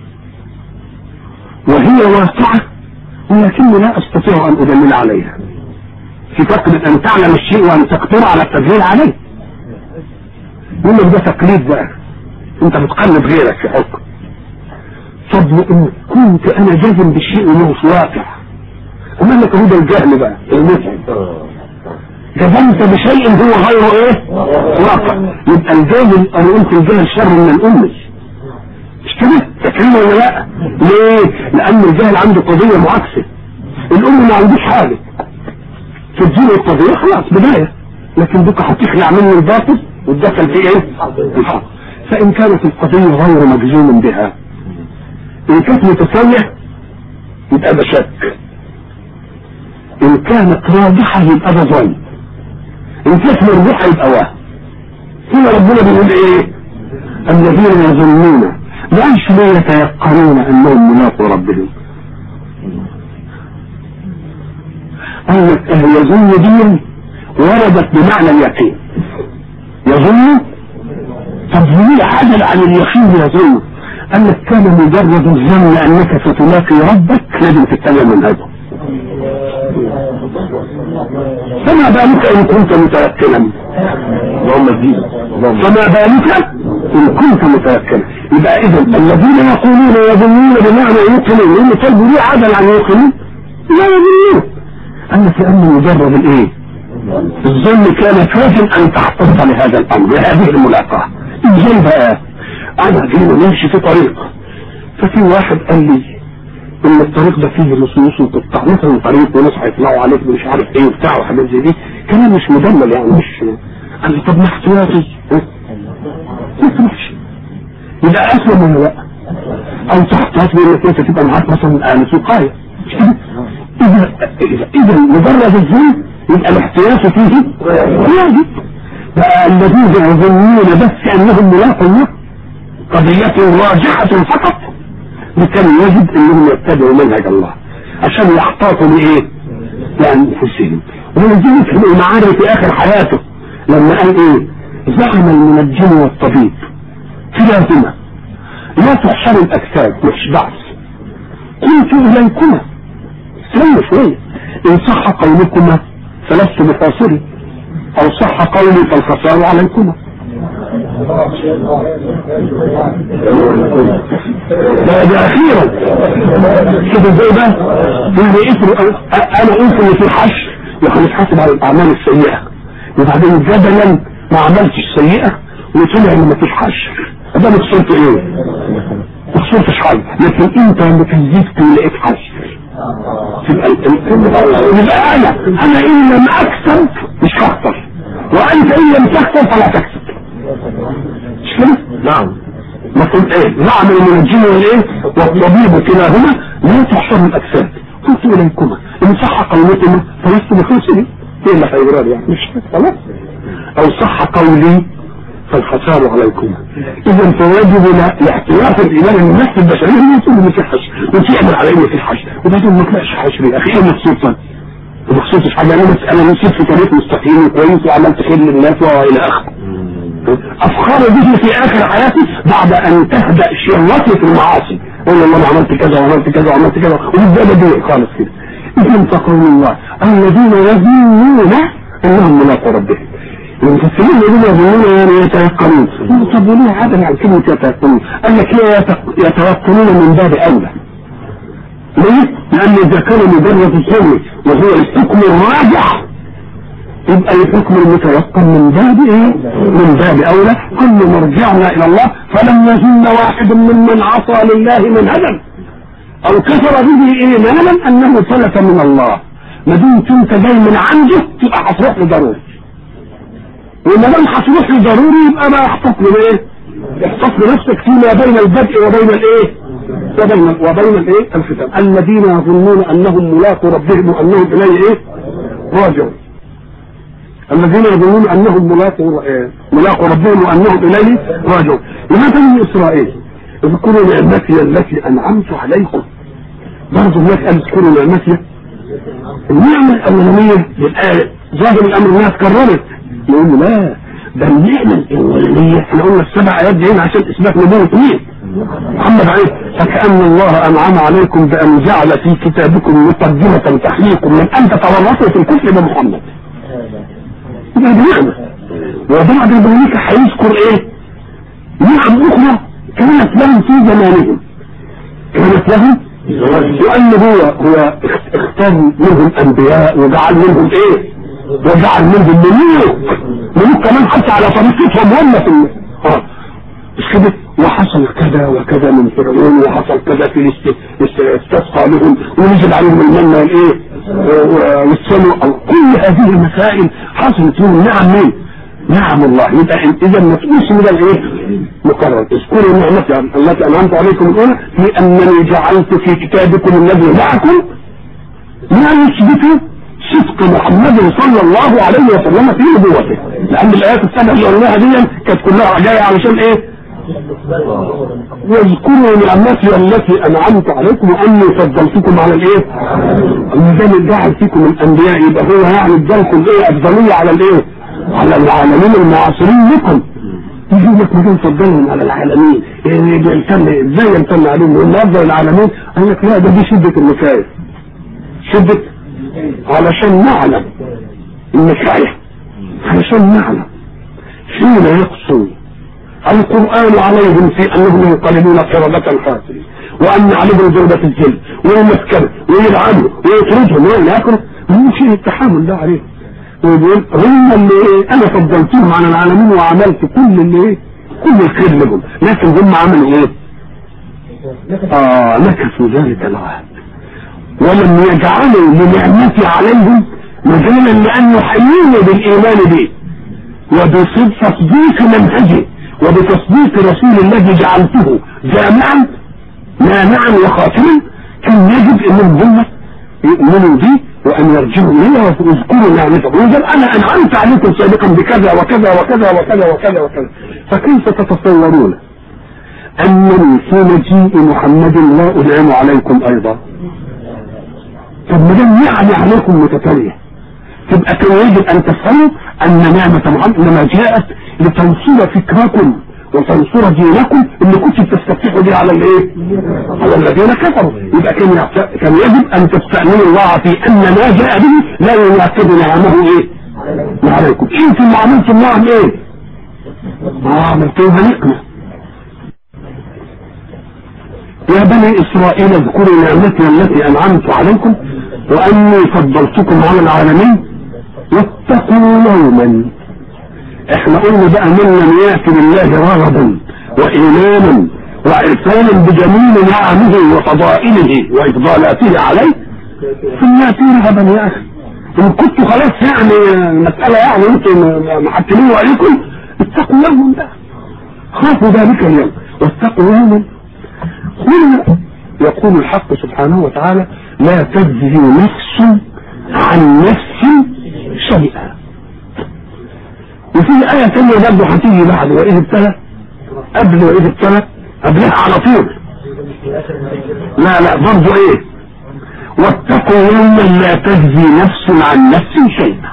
وهي واقعه ولكني لا استطيع ان ادلل عليها في فرق بين ان تعلم الشيء وان تقدر على التدليل عليه يقول لك ده تقليد بقى انت بتقلد غيرك في حكم طب وان كنت انا جازم بالشيء وهو مش واقع وما لك هو ده الجهل بقى المتعب جزمت بشيء هو غير ايه واقع يبقى الجاهل انا قلت الجاهل شر من الامي مش كده فاكرين ولا لا ليه لان الجاهل عنده قضيه معاكسه الام ما عندوش حاجه تديله القضيه خلاص بدايه لكن بك هتخلع منه الباطل وتدخل فيه ايه الحق فان كانت القضيه غير مجزوم بها ان كانت متساويه يبقى ده شك ان كانت راجحه يبقى ده ظن ان كانت مرجوحه يبقى وهم هنا ربنا بيقول ايه الذين يظنون ما قالش ليه يتيقنون انهم ملاقوا ربهم قال لك اه يظن دي وردت بمعنى اليقين يظن طب ليه عدل عن اليقين يظن قال لك كان مجرد الظن انك ستلاقي ربك لازم تتبع منهجه فما بالك ان كنت متيقنا اللهم الدين اللهم فما بالك ان كنت متيقنا يبقى اذا الذين يقولون يظنون بمعنى يوقنون لان طلبوا ليه عدل عن يوقنون لا يظنون اما في ان مجرد الايه الظن كان كافٍ ان تحتفظ لهذا الامر لهذه الملاقاه ازاي بقى انا جينا نمشي في طريق ففي واحد قال لي ان الطريق ده فيه لصوص وتقطع مثلا طريق وناس هيطلعوا عليك مش عارف ايه وبتاع وحاجات زي دي كلام مش مدلل يعني مش قال لي طب ما احتياطي ها؟ قلت ماشي يبقى اسلم ولا لا او تحتاط بانك انت تبقى معاك مثلا آلة وقاية مش كده؟ اذا اذا اذا مجرد الظن يبقى الاحتياط فيه واجب بقى الذين يظنون بس انهم ملاقوا الله قضية راجحة فقط كان يجب انهم يتبعوا منهج الله عشان يحتاطوا لايه؟ لانفسهم ولذلك ابن المعارف في اخر حياته لما قال ايه؟ زعم المنجم والطبيب كلاهما لا تحشر الاجساد مش بعث قلت اليكما استنوا شويه ان صح قولكما فلست بخاسر او صح قولي فالخسار عليكما ده ده اخيرا شوف ازاي ده يعني افرض انا قلت ان في حشر وهنتحاسب على الاعمال السيئه وبعدين جدلا ما عملتش سيئه وطلع ان مفيش حشر ده انا خسرت ايه؟ ما خسرتش حاجه لكن انت لما كذبت ولقيت حشر تبقى ال- يبقى انا انا ان لم اكسب مش هخسر وانت ان لم تكسب فلا تكسب مش كده؟ نعم لكن ايه نعم المنجم والايه والطبيب كلاهما لا تحشر الاجساد قلت اليكما ان صح قولكما فلست بخاسر ايه اللي هيجرى لي يعني مش كده؟ خلاص او صح قولي فالخسار عليكما اذا فواجب لا- لاحتياط الايمان ان النفس البشريه ما تقول ان في حشر وتعمل على ان في حشر وبعدين ما طلعش حشر يا اخي ايه مبسوطا ما خسرتش حاجه انا بس انا مشيت في طريق مستقيم وكويس وعملت خير للناس والى اخره افخار به في اخر حياتي بعد ان تهدأ شرتي في المعاصي قول والله انا عملت كذا وعملت كذا وعملت كذا وبالذات دي خالص كده إذن فقول الله الذين يظنون أنهم ملاقوا ربهم المفسرين الذين يظنون يعني يتيقنون طب وليه عدم عن كلمة يتيقنون قال لك هي يتق- يتيقنون من باب أولى ليه؟ لأن إذا كان مجرد الظن وهو الحكم الراجح يبقى الحكم المتيقن من باب ايه؟ من باب اولى كل مرجعنا الى الله فلم يظن واحد ممن عصى لله من هدم او كفر به ايمانا انه سلف من الله ما دمت انت جاي من عنده تبقى هتروح له ضروري وما دام هتروح له ضروري يبقى ما احتفظ بايه؟ احتفظ نفسك فيما بين البدء وبين الايه؟ وبين وبين الايه؟ الختام الذين يظنون انهم ملاقوا ربهم وانهم اليه ايه؟ راجعون الذين يظنون انهم ملاقوا آه، ملاقوا ربهم وانهم اليه راجعون لما بني اسرائيل اذكروا نعمتي التي انعمت عليكم برضه هناك قال اذكروا نعمتي النعمه الاولانيه للآية ظاهر الامر انها اتكررت يقول لا ده النعمه الاولانيه احنا قلنا السبع ايات جايين عشان اثبات نبوه مين؟ محمد عليه فكأن الله أنعم عليكم بأن جعل في كتابكم مقدمة تحييكم من أن تتورطوا في الكفر بمحمد يبقى دي نعمة وبعد ذلك هيذكر ايه نعم اخرى كانت لهم في زمانهم كانت لهم وان هو هو اختار منهم انبياء وجعل منهم ايه وجعل منهم ملوك ملوك كمان حتى على طريقتهم هم في ال- اه مش كده وحصل كذا وكذا من فرعون وحصل كذا في الاست- است- استسقى لهم ونزل عليهم المن والايه و- والسلو أو كل هذه المسائل حصلت لهم نعم مين نعم الله يبقى اذا ما تقولش من الايه مكرر اذكروا نعمتي التي انعمت عليكم الاولى في انني جعلت في كتابكم الذي معكم ما يثبت صدق محمد صلى الله عليه وسلم في نبوته لان الايات السبع اللي قلناها دي كانت كلها جايه علشان ايه واذكروا نعمتي التي انعمت عليكم واني فضلتكم على الايه؟ الميزان جعل فيكم الانبياء يبقى هو يعني ادالكم ايه افضليه على الايه؟ على العالمين المعاصرين لكم يجي لك مجال فضلهم على العالمين يعني بيمتن ازاي يمتن عليهم يقول له افضل العالمين قال لك لا ده دي شده النكايه شده علشان نعلم النكايه علشان نعلم حين يقصوا القرآن عليهم في أنهم ينقلبون قردة خاسرين وأن عليهم ضربة الجلد ويمسكن ويلعنوا ويطردهم ويأكلوا هم شيء التحامل ده عليهم ويقول هم اللي إيه أنا فضلتهم على العالمين وعملت كل اللي إيه كل الخير لهم لكن هم عملوا إيه؟ آه نكثوا ذلك العهد ولم يجعلوا لنعمتي عليهم مجالا لأن يحيوني بالإيمان به وبتصديق منهجه وبتصديق رسول الذي جعلته جامعا مانعا وخاتما كان يجب انهم هم يؤمنوا به وان يرجعوا اليه ويذكروا نعمته ويقول انا انعمت عليكم سابقا بكذا وكذا وكذا وكذا وكذا وكذا فكيف تتصورون انني في مجيء محمد لا انعم عليكم ايضا طب ما دام يعني عليكم متتاليه تبقى كان يجب ان تفهموا ان نعمة محمد انما جاءت لتنصر فكركم وتنصر دينكم اللي كنتم تستفتحوا دي على الايه؟ على الذين كفروا يبقى كان يعت- كان يجب ان تستأمنوا الله في ان ما جاء به لا يناقض نعمه ايه؟ عليكم انتم ما عملتم نعم ايه؟ ما عملتوها نقمه يا بني اسرائيل اذكروا نعمتي التي انعمت عليكم واني فضلتكم على العالمين واتقوا يوما احنا قلنا بقى من لم ياتي بالله رغبا وايمانا وعرفانا بجميل نعمه وفضائله وافضالاته عليه ثم ياتي رغبا يا اخي ان كنتوا خلاص يعني مسألة يعني انتم محكمين عليكم اتقوا يوما بقى خافوا ذلك اليوم واتقوا يوما هنا يقول الحق سبحانه وتعالى لا تجزي نفس عن نفس شيئا وفي آية تانية برضه هتيجي بعد وإذ ابتلى قبل وإذ ابتلى قبلها على طول لا لا برضه إيه واتقوا يوما لا تجزي نفس عن نفس شيئا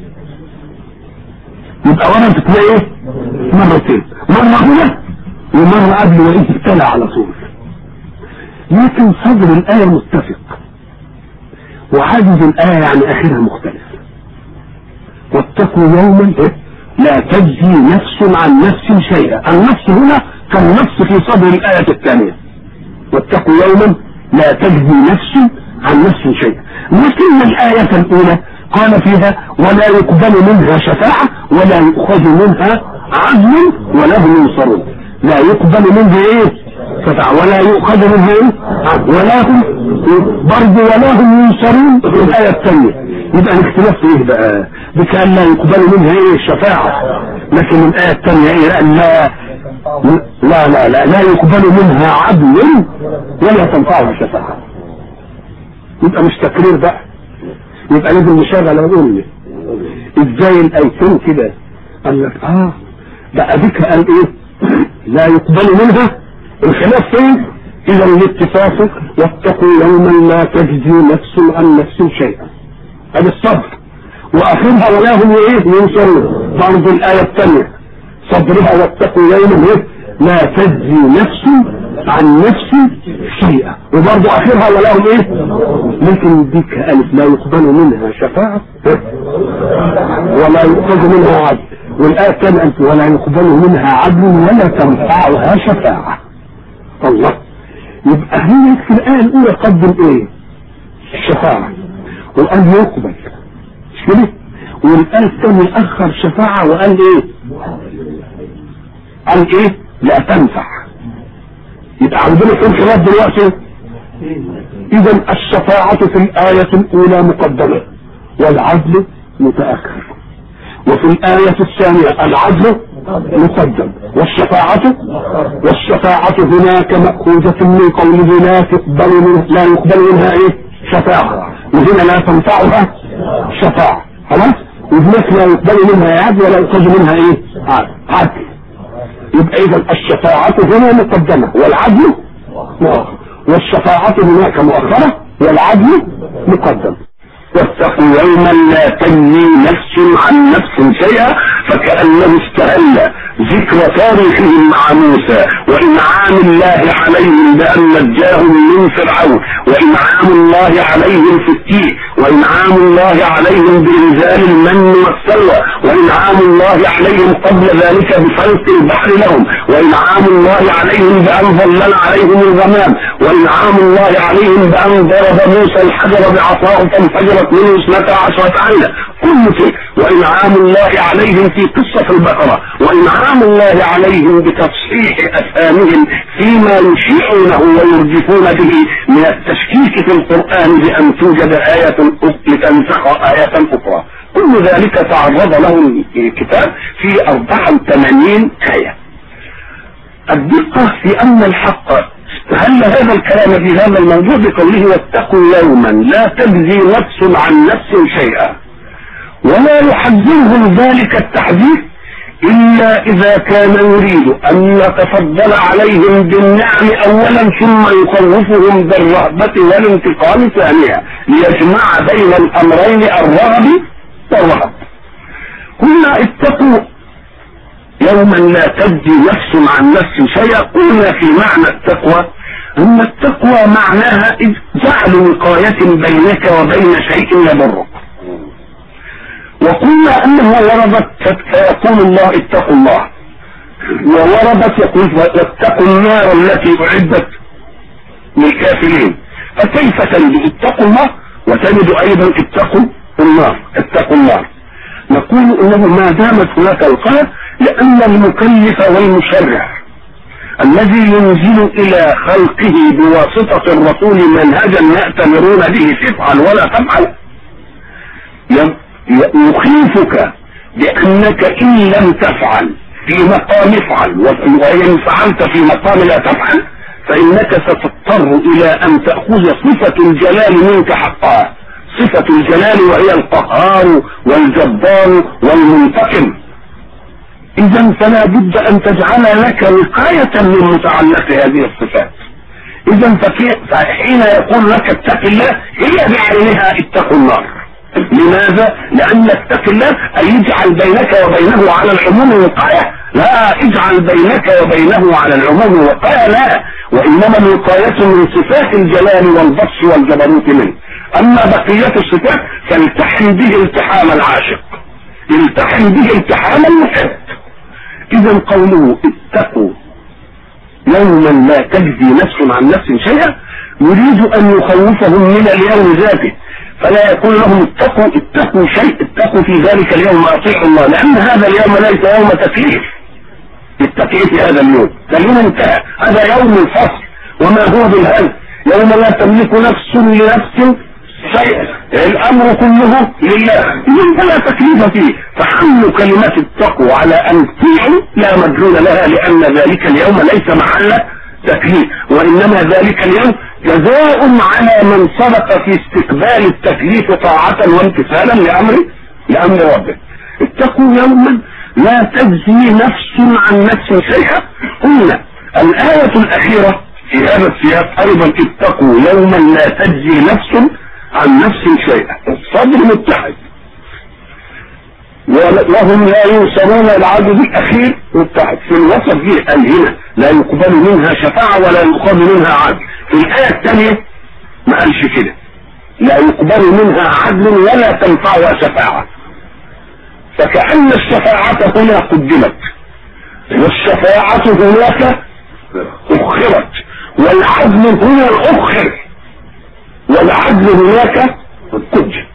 يبقى وردت ايه مرتين مرة هنا ومرة قبل وإذ ابتلى على طول لكن صدر الآية متفق وعدد الآية يعني آخرها مختلف واتقوا يوما لا تجزي نفس عن نفس شيئا النفس هنا كالنفس في صدر الآية الثانية واتقوا يوما لا تجزي نفس عن نفس شيئا لكن الآية الأولى قال فيها ولا يقبل منها شفاعة ولا يؤخذ منها عدل ولا هم ينصرون لا يقبل منها ايه شفاعة ولا يؤخذ منها ايه عدل ولا هم برضه ولا هم ينصرون في الآية الثانية يبقى الاختلاف في ايه بقى بكأن لا يقبل منها ايه الشفاعة لكن الآية الثانية ايه لا لا لا لا لا يقبل منها عدل ولا تنفعها شفاعة يبقى مش تكرير بقى يبقى لازم نشغل عقولنا ازاي الايتين كده قال لك اه بقى بك قال ايه لا يقبل منها الخلاف فين اذا الاتفاق واتقوا يوما لا تجزي نفس عن نفس شيئا هذا الصبر واخرها ولا هم ايه ينصرون برضه الايه الثانيه صبرها واتقوا يوما ايه لا تجزي نفس عن نفس شيئا وبرضه اخرها ولا هم ايه لكن ديك الف لا يقبل منها شفاعة ولا يؤخذ منها عدل والآية الثانية أنت ولا يقبل منها عدل ولا تنفعها شفاعة الله يبقى هي في الآية الأولى قدم إيه؟ الشفاعة وقال يقبل مش كده؟ والآية الثانية أخر شفاعة وقال إيه؟ قال إيه؟ لا تنفع يبقى عندنا كم خلاف دلوقتي اذا الشفاعة في الآية الأولى مقدمة والعدل متأخر وفي الآية الثانية العدل مقدم والشفاعة والشفاعة هناك مأخوذة من قوله لا تقبل منها لا يقبل منها ايه شفاعة وهنا لا تنفعها شفاعة خلاص وهناك لا يقبل منها عدل ولا يؤخذ منها ايه عدل يبقى اذا الشفاعة هنا مقدمة والعدل مؤخر والشفاعة هناك مؤخرة والعدل مقدم واتقوا يوما لا تجزي نفس عن نفس شيئا فكأنه استهل ذكر تاريخهم مع موسى وإنعام الله عليهم بأن نجاهم من فرعون وإنعام الله عليهم في التيه وإنعام الله عليهم بإنزال المن والسلوى وإنعام الله عليهم قبل ذلك بفلق البحر لهم وإنعام الله عليهم بأن ظلل عليهم الغمام وإنعام الله عليهم بأن ضرب موسى الحجر بعصاه فانفجرت منه اثنتا عشرة عينة كل شيء وإنعام الله عليهم في قصة البقرة وإنعام الله عليهم بتصحيح أفهامهم فيما يشيعونه ويرجفون به من التشكيك في القرآن بأن توجد آية لتنسخ آية أخرى كل ذلك تعرض له الكتاب في 84 آية الدقة في أن الحق هل هذا الكلام في هذا الموضوع بقوله واتقوا يوما لا تجزي نفس عن نفس شيئا ولا يحذرهم ذلك التحذير إلا إذا كان يريد أن يتفضل عليهم بالنعم أولا ثم يخوفهم بالرهبة والانتقام ثانيا ليجمع بين الأمرين الرغب والرهب قلنا اتقوا يوما لا تجزي نفس عن نفس شيئا قلنا في معنى التقوى أن التقوى معناها جعل وقاية بينك وبين شيء يضرك وقلنا انه وردت فيقول الله اتقوا الله ووردت يقول واتقوا النار التي اعدت للكافرين فكيف تجد اتقوا الله وتجد ايضا اتقوا النار اتقوا النار نقول انه ما دامت هناك القاء لان المكلف والمشرع الذي ينزل الى خلقه بواسطة الرسول منهجا يأتمرون به تفعل ولا تفعل يخيفك بانك ان لم تفعل في مقام افعل وان فعلت في مقام لا تفعل فانك ستضطر الى ان تاخذ صفه الجلال منك حقها صفه الجلال وهي القهار والجبار والمنتقم اذا فلا بد ان تجعل لك وقايه من متعلق هذه الصفات اذا فحين يقول لك اتق الله هي بعينها اتقوا النار لماذا؟ لأن اتق الله أن يجعل بينك وبينه على العموم وقاية لا اجعل بينك وبينه على العموم وقاية لا وإنما الوقاية من صفات الجلال والبطش والجبروت منه اما بقية الصفات فالتحم به التحام العاشق التحم به التحام المحب اذا قوله اتقوا يوما لا تجزي نفس عن نفس شيئا يريد ان يخوفهم من اليوم ذاته فلا يقول لهم اتقوا اتقوا شيء اتقوا في ذلك اليوم اطيعوا الله لان هذا اليوم ليس يوم تكليف اتقي في هذا اليوم ده اليوم انتهى هذا يوم الفصل وما هو بالهزل يوم لا تملك نفس لنفس شيئا الامر كله لله اذا فلا تكليف فيه فحمل كلمة التقوى على ان تطيعوا لا مدلول لها لان ذلك اليوم ليس محل تكليف وانما ذلك اليوم جزاء على من صدق في استقبال التكليف طاعة وامتثالا لامر لامر ربه اتقوا يوما لا تجزي نفس عن نفس شيئا قلنا الآية الأخيرة في هذا السياق أيضا اتقوا يوما لا تجزي نفس عن نفس شيئا الصدر متحد وهم لا ينصرون العدد الأخير متحد في الوسط دي قال هنا لا يقبل منها شفاعة ولا يقبل منها عدل في الآية الثانية ما قالش كده لا يقبل منها عدل ولا تنفعها شفاعة فكأن الشفاعة هنا قدمت والشفاعة هناك أخرت والعدل هنا أخر والعدل هناك قدم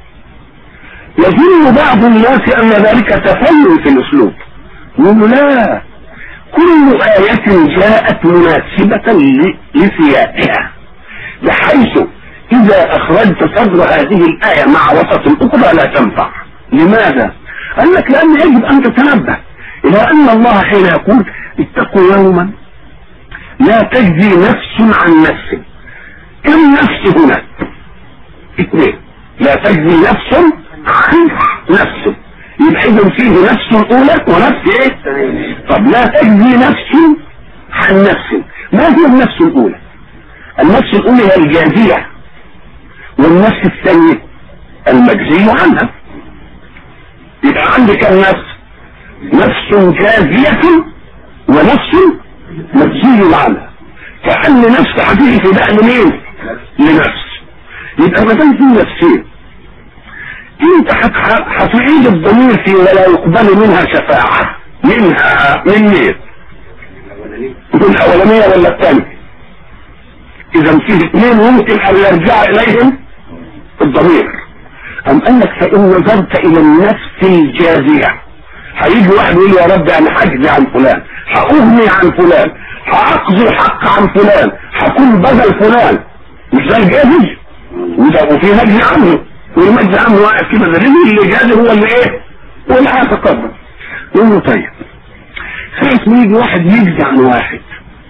يظن بعض الناس أن ذلك تفنن في الأسلوب يقول لا كل آية جاءت مناسبة لسياقها بحيث إذا أخرجت صدر هذه الآية مع وسط الأخرى لا تنفع لماذا؟ قال لك لأن يجب أن تتنبه إلى أن الله حين يقول اتقوا يوما لا تجزي نفس عن نفس كم نفس هنا اثنين لا تجزي نفس عن نفس يبقى إذا فيه نفس أولى ونفس إيه؟ طب لا تجزي نفس عن نفس ما هي النفس الأولى؟ النفس الأولى هي الجازية والنفس الثانية المجزي عنها يبقى عندك النفس نفس جازية ونفس مجزي عنها كأن نفس هتيجي في بقى لمين؟ لنفس يبقى ما دام في نفسين انت هتعيد الضمير في ولا يقبل منها شفاعة منها من مين؟ من الأولانية ولا الثانية؟ إذا فيه اثنين ممكن أن يرجع إليهم الضمير أم أنك فإن نظرت إلى النفس الجازية هيجي واحد يقول يا رب أنا حجزي عن فلان هأغني عن فلان هأقضي الحق عن فلان هكون بدل فلان مش ده الجازي وده وفي مجزي عنه والمجزي عنه واقف كده دليل اللي جازي هو اللي ايه هو اللي هيتقدم يقول له طيب ساعة ما يجي واحد يجزي عن واحد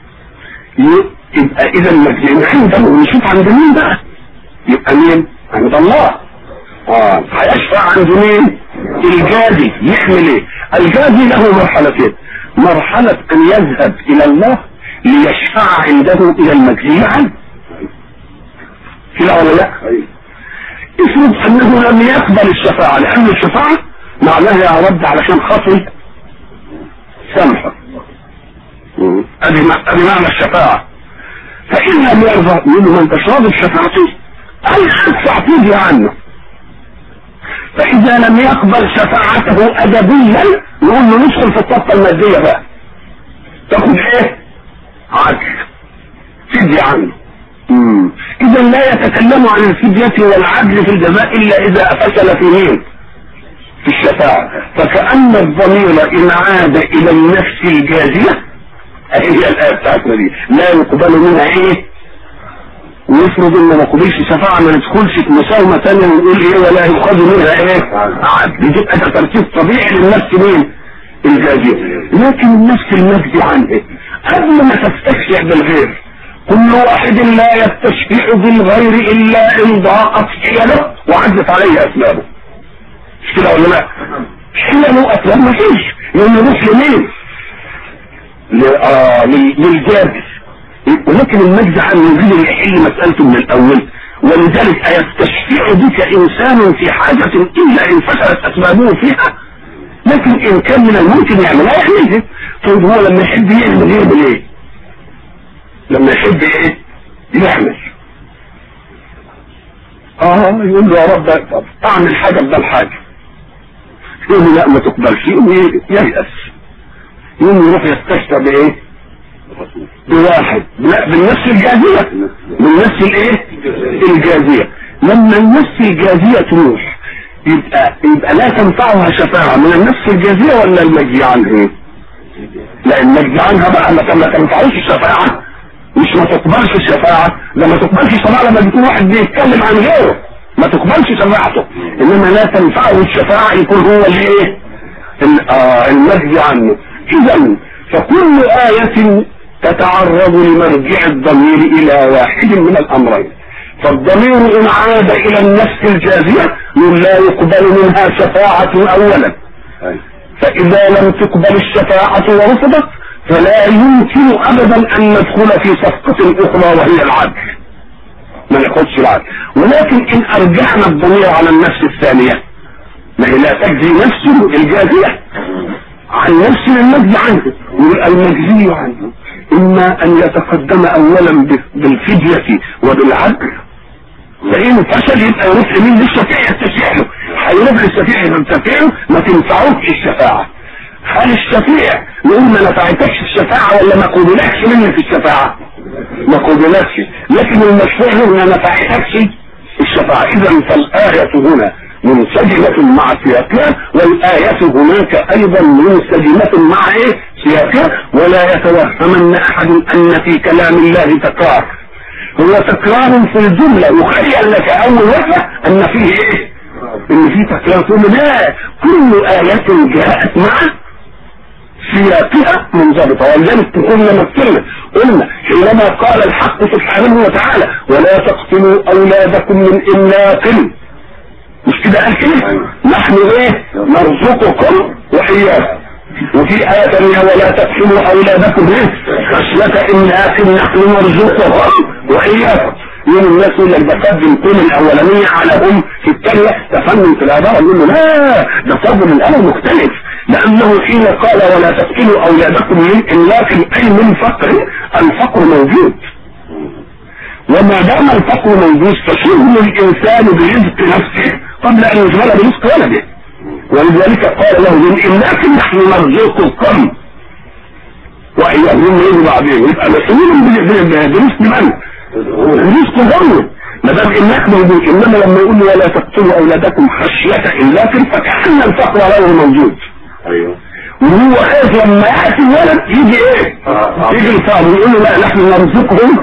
يبقى اذا المجزي عنده ونشوف عند مين بقى يبقى مين عند الله اه هيشفع عند مين الجازي يعمل ايه الجازي له مرحلتين مرحلة ان يذهب الى الله ليشفع عنده الى المجزي عنه كده ولا لا افرض انه لم يقبل الشفاعة لان الشفاعة معناها يا رب علشان خاطري سامحه ادي ادي معنى الشفاعة فان لم يرضى منه من تشرب الشفاعة اي ادفع تيجي عنه فاذا لم يقبل شفاعته ادبيا نقول له ندخل في الطاقة المادية بقى تاخد ايه عدل فدية عنه اذا لا يتكلم عن الفدية والعدل في الجزاء الا اذا فشل في مين في الشفاعة فكأن الضمير ان عاد الى النفس الجازية هي الآية بتاعتنا دي لا يقبل منها ايه ويفرض ان ما قبلش شفاعة ما ندخلش في مساومة تانية ونقول ايه ولا يؤخذ منها ايه عدل دي تبقى ترتيب طبيعي للنفس مين الجازية لكن النفس المجدي عنه قبل ما تستشفع بالغير كل واحد لا يستشفع بالغير الا ان ضاقت حيله وعدت عليه اسبابه مش كده ولا لا حيله اسباب ما فيش لان مسلمين آه للجابس ولكن المجد عنه يريد ان يحل مسألته من الاول ولذلك ايستشفع بك انسان في حاجة الا ان فشلت اسبابه فيها لكن ان كان من الممكن يعملها يعملها طيب هو لما يحب يعمل يعمل ايه لما يحب ايه يعمل اه يقول له يا رب طب اعمل حاجه بدل حاجه يقول له لا ما تقبلش يقوم ييأس يقوم يروح يستشفى بايه؟ بواحد لا بالنفس الجازية بالنفس الايه؟ الجازية لما النفس الجازية تروح يبقى يبقى لا تنفعها شفاعة من النفس الجازية ولا المجزي عنها؟ لا المجزي عنها بقى ما ما تنفعوش الشفاعة مش ما تقبلش الشفاعة ده ما تقبلش الشفاعة لما يكون واحد بيتكلم عن غيره ما تقبلش شفاعته انما لا تنفعه الشفاعة يكون هو الايه آه المجزي عنه اذا فكل آية تتعرض لمرجع الضمير الى واحد من الامرين فالضمير ان عاد الى النفس الجازية لا يقبل منها شفاعة اولا فاذا لم تقبل الشفاعة ورفضت فلا يمكن ابدا ان ندخل في صفقة اخرى وهي العدل ما ناخدش العدل ولكن ان ارجعنا الضمير على النفس الثانية ما هي لا تجزي نفسه الجازية عن نفس المجزي عنه ويبقى المجزي عنه اما ان يتقدم اولا بالفدية وبالعدل فان فشل يبقى يروح يمين للشفيع يستشفع له هيروح للشفيع يستشفع له ما تنفعوش الشفاعة هل الشفيع يقول ما نفعتكش الشفاعة ولا ما قبلكش مني في الشفاعة ما قبلكش لكن المشفوع له ما نفعتكش الشفاعة اذا فالآية هنا منسجمة مع سياقها والآية هناك أيضا منسجمة مع إيه؟ سياقها ولا يتوهمن أحد أن في كلام الله تكرار هو تكرار في الجملة يخيل لك أول وجه أن فيه إيه؟ إن فيه تكرار ثم لا كل آية جاءت مع سياقها منضبطة ولذلك كنا مثلنا قلنا حينما قال الحق سبحانه وتعالى ولا تقتلوا أولادكم من إملاق مش كده قال كده نحن ايه نرزقكم واياكم وفي آية ثانية ولا تقتلوا أولادكم ايه خشية إملاق نحن نرزقهم وإياكم يوم الناس يقول لك ده قدم كل الأولانية على هم في الثانية تفنن في العبارة يقول له لا ده قدم الأول مختلف لأنه حين قال ولا تقتلوا أولادكم من إملاق أي من فقر الفقر موجود وما دام الفقر موجود فشغل الانسان برزق نفسه قبل ان يشغل برزق ولده ولذلك قال له من املاك نحن نرزقكم واياهم يجي بعدين يبقى مسؤول برزق من؟ رزق غيره ما دام املاك موجود انما لما يقول ولا تقتلوا اولادكم خشيه املاك فكان الفقر له موجود ايوه وهو خايف لما ياتي الولد يجي ايه؟ يجي الفقر ويقول له لا نحن نرزقهم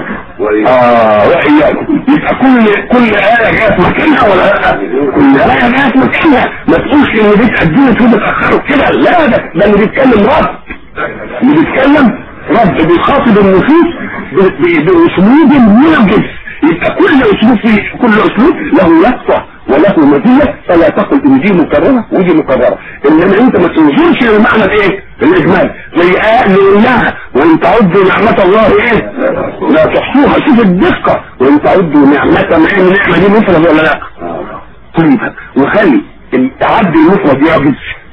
اه واياكم يبقى كل كل آية جات مكانها ولا لا كل آية جات مكانها ما تقولش ان دي تقدمت ودي اتأخرت كده لا ده ده اللي بيتكلم رب اللي بيتكلم رب بيخاطب النفوس باسلوب موجز يبقى كل اسلوب فيه كل اسلوب له لقطة وله مزية فلا تقل ان دي مكررة ودي مكررة انما انت ما تنظرش للمعنى الايه الاجمال زي آية نقول لها وان تعدوا نعمة الله ايه لا تحصوها شوف الدقة وان تعدوا نعمة ما هي النعمة دي مفرد ولا لا طيب وخلي التعدي المفرد يعجز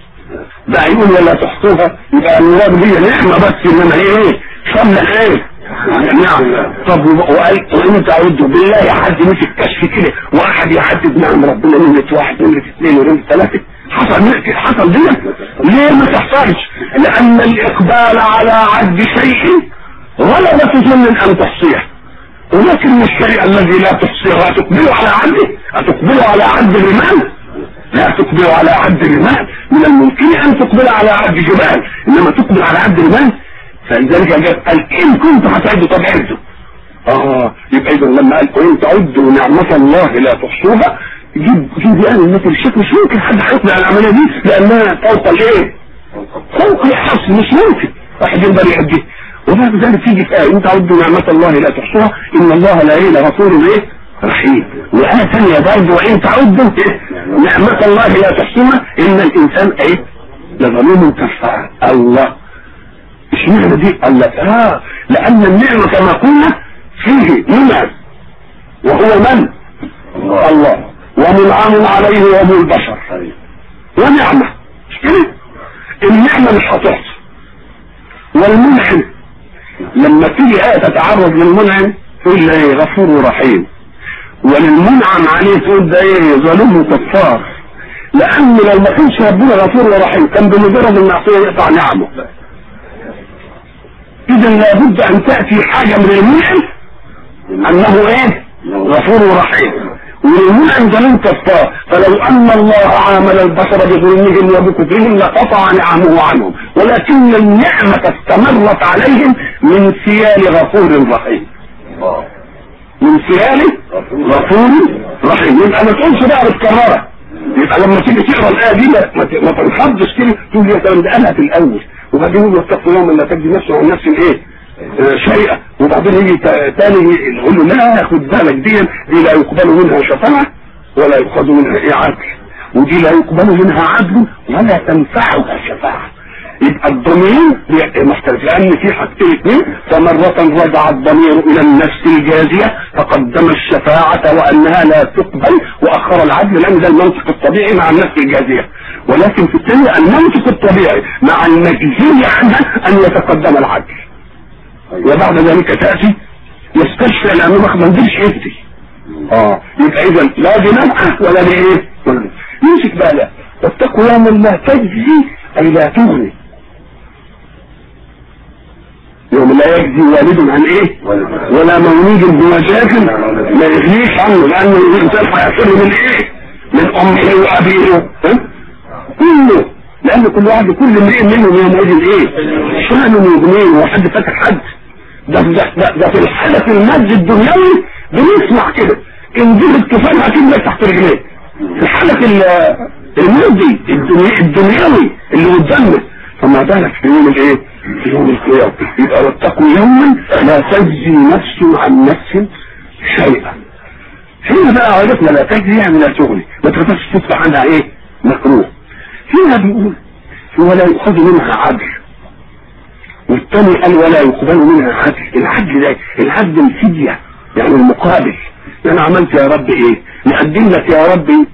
بقى يقول ولا تحصوها يبقى المراد هي نعمة بس انما هي ايه شمل ايه نعم طب وقال وان تعدوا بالله حد مسك كشف كده واحد يحدد نعم ربنا نمرة واحد نمرة اثنين ونمرة ثلاثة حصل حصل دي ليه ما تحصلش لان الاقبال على عد شيء غلبة ظن ان تحصيه ولكن الشيء الذي لا تحصيه هتقبله على عده هتقبله على عد الرمال لا تقبل على عد الرمال من الممكن ان تقبل على عد جبال انما تقبل على عد الرمال فلذلك جاء قال ان كنت هتعدوا طب عدوا اه يبقى اذا لما قال وان تعدوا نعمة الله لا تحصوها جيب جيب يعني مثل الشيخ مش ممكن حد هيقنع العملية دي لانها فوق الايه فوق الحصر مش ممكن واحد يقدر يعديه وبعد ذلك تيجي في آية إن تعدوا نعمة الله لا تحصوها إن الله لا إيه لغفور إيه رحيم وآية ثانية برضه وإن تعدوا إيه نعمة الله لا تحصوها إن الإنسان إيه لظلوم كفار الله اشمعنى دي قال لك اه لان النعمة كما قلنا فيه منعم وهو من الله, الله. ومنعم عليه وهو البشر ونعمة مش كده النعمة مش هتحصى والمنعم لما تيجي آية تتعرض للمنعم تقول لي غفور رحيم وللمنعم عليه تقول ده ايه ظالم وكفار لان لو ما كانش ربنا غفور ورحيم كان بمجرد المعصيه يقطع نعمه اذا لابد ان تاتي حاجه من المنعم انه ايه غفور ورحيم وللمنعم ظالم كفار فلو ان الله عامل البشر بظلمهم وبكفرهم لقطع نعمه عنهم ولكن النعمه استمرت عليهم من سيال غفور رحيم من سياله غفور رحيم يبقى ما تقولش بقى بتكررها يبقى لما تيجي تقرا الايه دي ما ت- ما تنخضش كده تقول يا سلام ده قالها في الاول وبعدين يقول واتقوا يوما لا تجزي نفس عن نفس ايه آه، شيئا وبعدين يجي تا- تاني يقول له لا خد بالك دي دي لا يقبل منها شفاعه ولا يؤخذ منها ايه عدل ودي لا يقبل منها عدل ولا تنفعها شفاعه يبقى الضمير بي- مختلف لان في حاجتين اثنين فمرة رجع الضمير الى النفس الجازية فقدم الشفاعة وانها لا تقبل واخر العدل لان ده المنطق الطبيعي مع النفس الجازية ولكن في الثانية المنطق الطبيعي مع المجزي عنها ان يتقدم العدل وبعد ذلك تأتي يستشفى لانه ما قدرش يفتي اه يبقى اذا لا بنفعه ولا بايه ولا- يمسك بقى لا واتقوا يوما لا تجزي اي لا تغني يوم لا يجزي والد عن ايه ولا مولود بمشاكل ما يغنيش عنه لان الانسان هيأثر من ايه من امه وابيه ها؟ كله لان كل واحد كل امرئ منهم يومئذ ايه شأن يغنيه وحد فاتح حد ده ده ده, ده في الحالة المجد الدنيوي بنسمع كده ان دي الكفاية هتبقى تحت رجليه في حالة ال- الماضي الدنيا الدنيوي اللي قدامنا فما بالك في يوم الايه في يوم القيامة يبقى واتقوا يوما لا تجزي نفس عن نفس شيئا هنا بقى عرفنا لا تجزي يعني لا تغني ما تقدرش تدفع عنها ايه مكروه هنا بيقول ولا يؤخذ منها عدل والثاني قال ولا يقبل منها عدل العدل ده العدل الفدية يعني المقابل انا عملت يا رب ايه نقدم لك يا ربي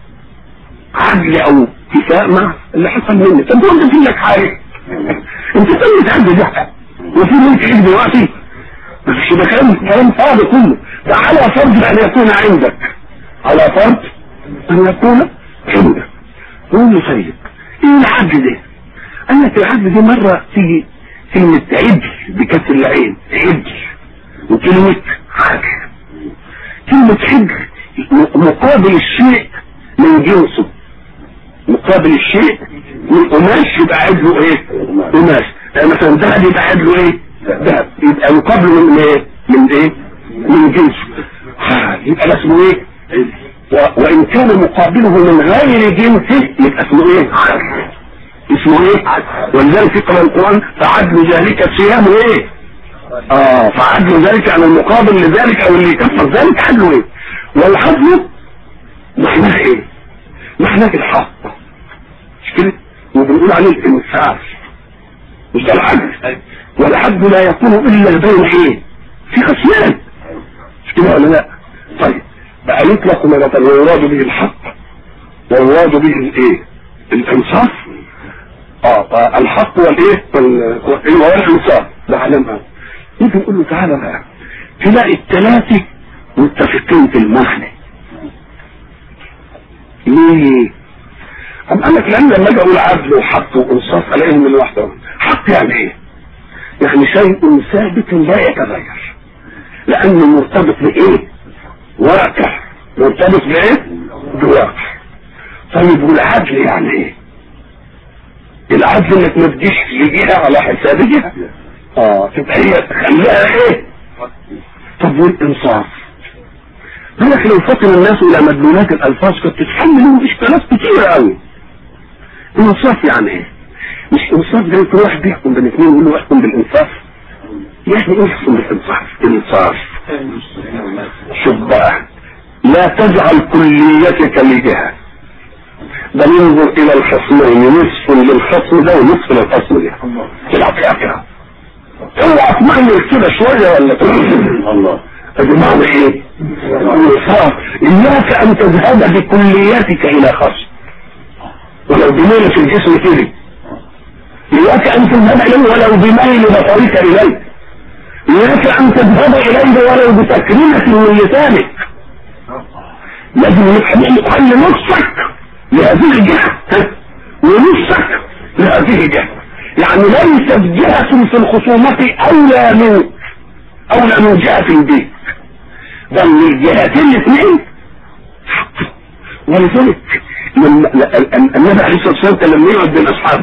عدل او كفاء مع اللي حصل مني طب هو انت في لك حاجه انت تم تعدل ده وفي منك ايه دلوقتي مش ده كلام كلام فاضي كله ده على فرض ان يكون عندك على فرض ان يكون عندك قول له طيب ايه العدل ده قال لك العدل دي مرة تيجي كلمة عدل بكسر العين عدل وكلمة عدل كلمة عدل م- مقابل الشيء من جنسه مقابل الشيء من قماش يبقى عدله ايه قماش يعني مثلا ذهب يبقى عدله ايه ذهب يبقى مقابله من ايه من ايه من جنسه ها، يبقى ده اسمه ايه و- وان كان مقابله من غير جنسه يبقى اسمه ايه عدل اسمه ايه ولذلك يقرأ القرآن فعدل ذلك صيام ايه اه فعدل ذلك على المقابل لذلك او اللي يكفر ذلك عدله ايه والعدل معناه ايه معناه الحق مش كده وبنقول عليه الانصاف مش ده العدل والعدل لا يكون الا بين ايه في خصمان مش كده ولا لا طيب بقى يطلق مرة ويراد به الحق ويراد به الايه الانصاف اه الحق والايه وال- وال- والانصاف ده علمها يجي نقول له تعالى بقى تلاقي الثلاثه متفقين في المعنى ليه؟ أم قال لك لان لما اجي اقول عدل وحق وانصاف الاقيهم من واحده حق يعني ايه؟ يعني شيء ثابت لا يتغير لانه مرتبط بايه؟ واقع مرتبط بايه؟ بواقع طيب والعدل يعني ايه؟ العدل انك ما تجيش لجهه على حساب جهه اه تبقى هي تخليها ايه طب والانصاف بالك لو فطن الناس الى مدلولات الالفاظ كنت تتحملوا اشكالات كتيره قوي انصاف يعني ايه مش انصاف زي كل واحد بيحكم بين اثنين يقول له احكم بالانصاف يعني ايه يحكم بالانصاف انصاف شوف بقى لا تجعل كليتك لجهه بل ينظر الى الخصمين نصف للخصم ده ونصف للخصم ده تلعب فيها كده اوعى تميز كده شويه ولا تقول الله بمعنى ايه؟ الانصاف اياك ان تذهب بكلياتك الى خصم ولو بميل في الجسم كده اياك ان تذهب اليه ولو بميل بصرك اليه اياك ان تذهب اليه ولو بتكريمه من لسانك لازم يخلي نصك لهذه الجهة ونصك لهذه الجهة يعني ليست جهة في الخصومة أولى من أولى من جهة البيت بل الجهتين الاثنين ولذلك لما النبي عليه الصلاه والسلام كان لما يقعد بين اصحابه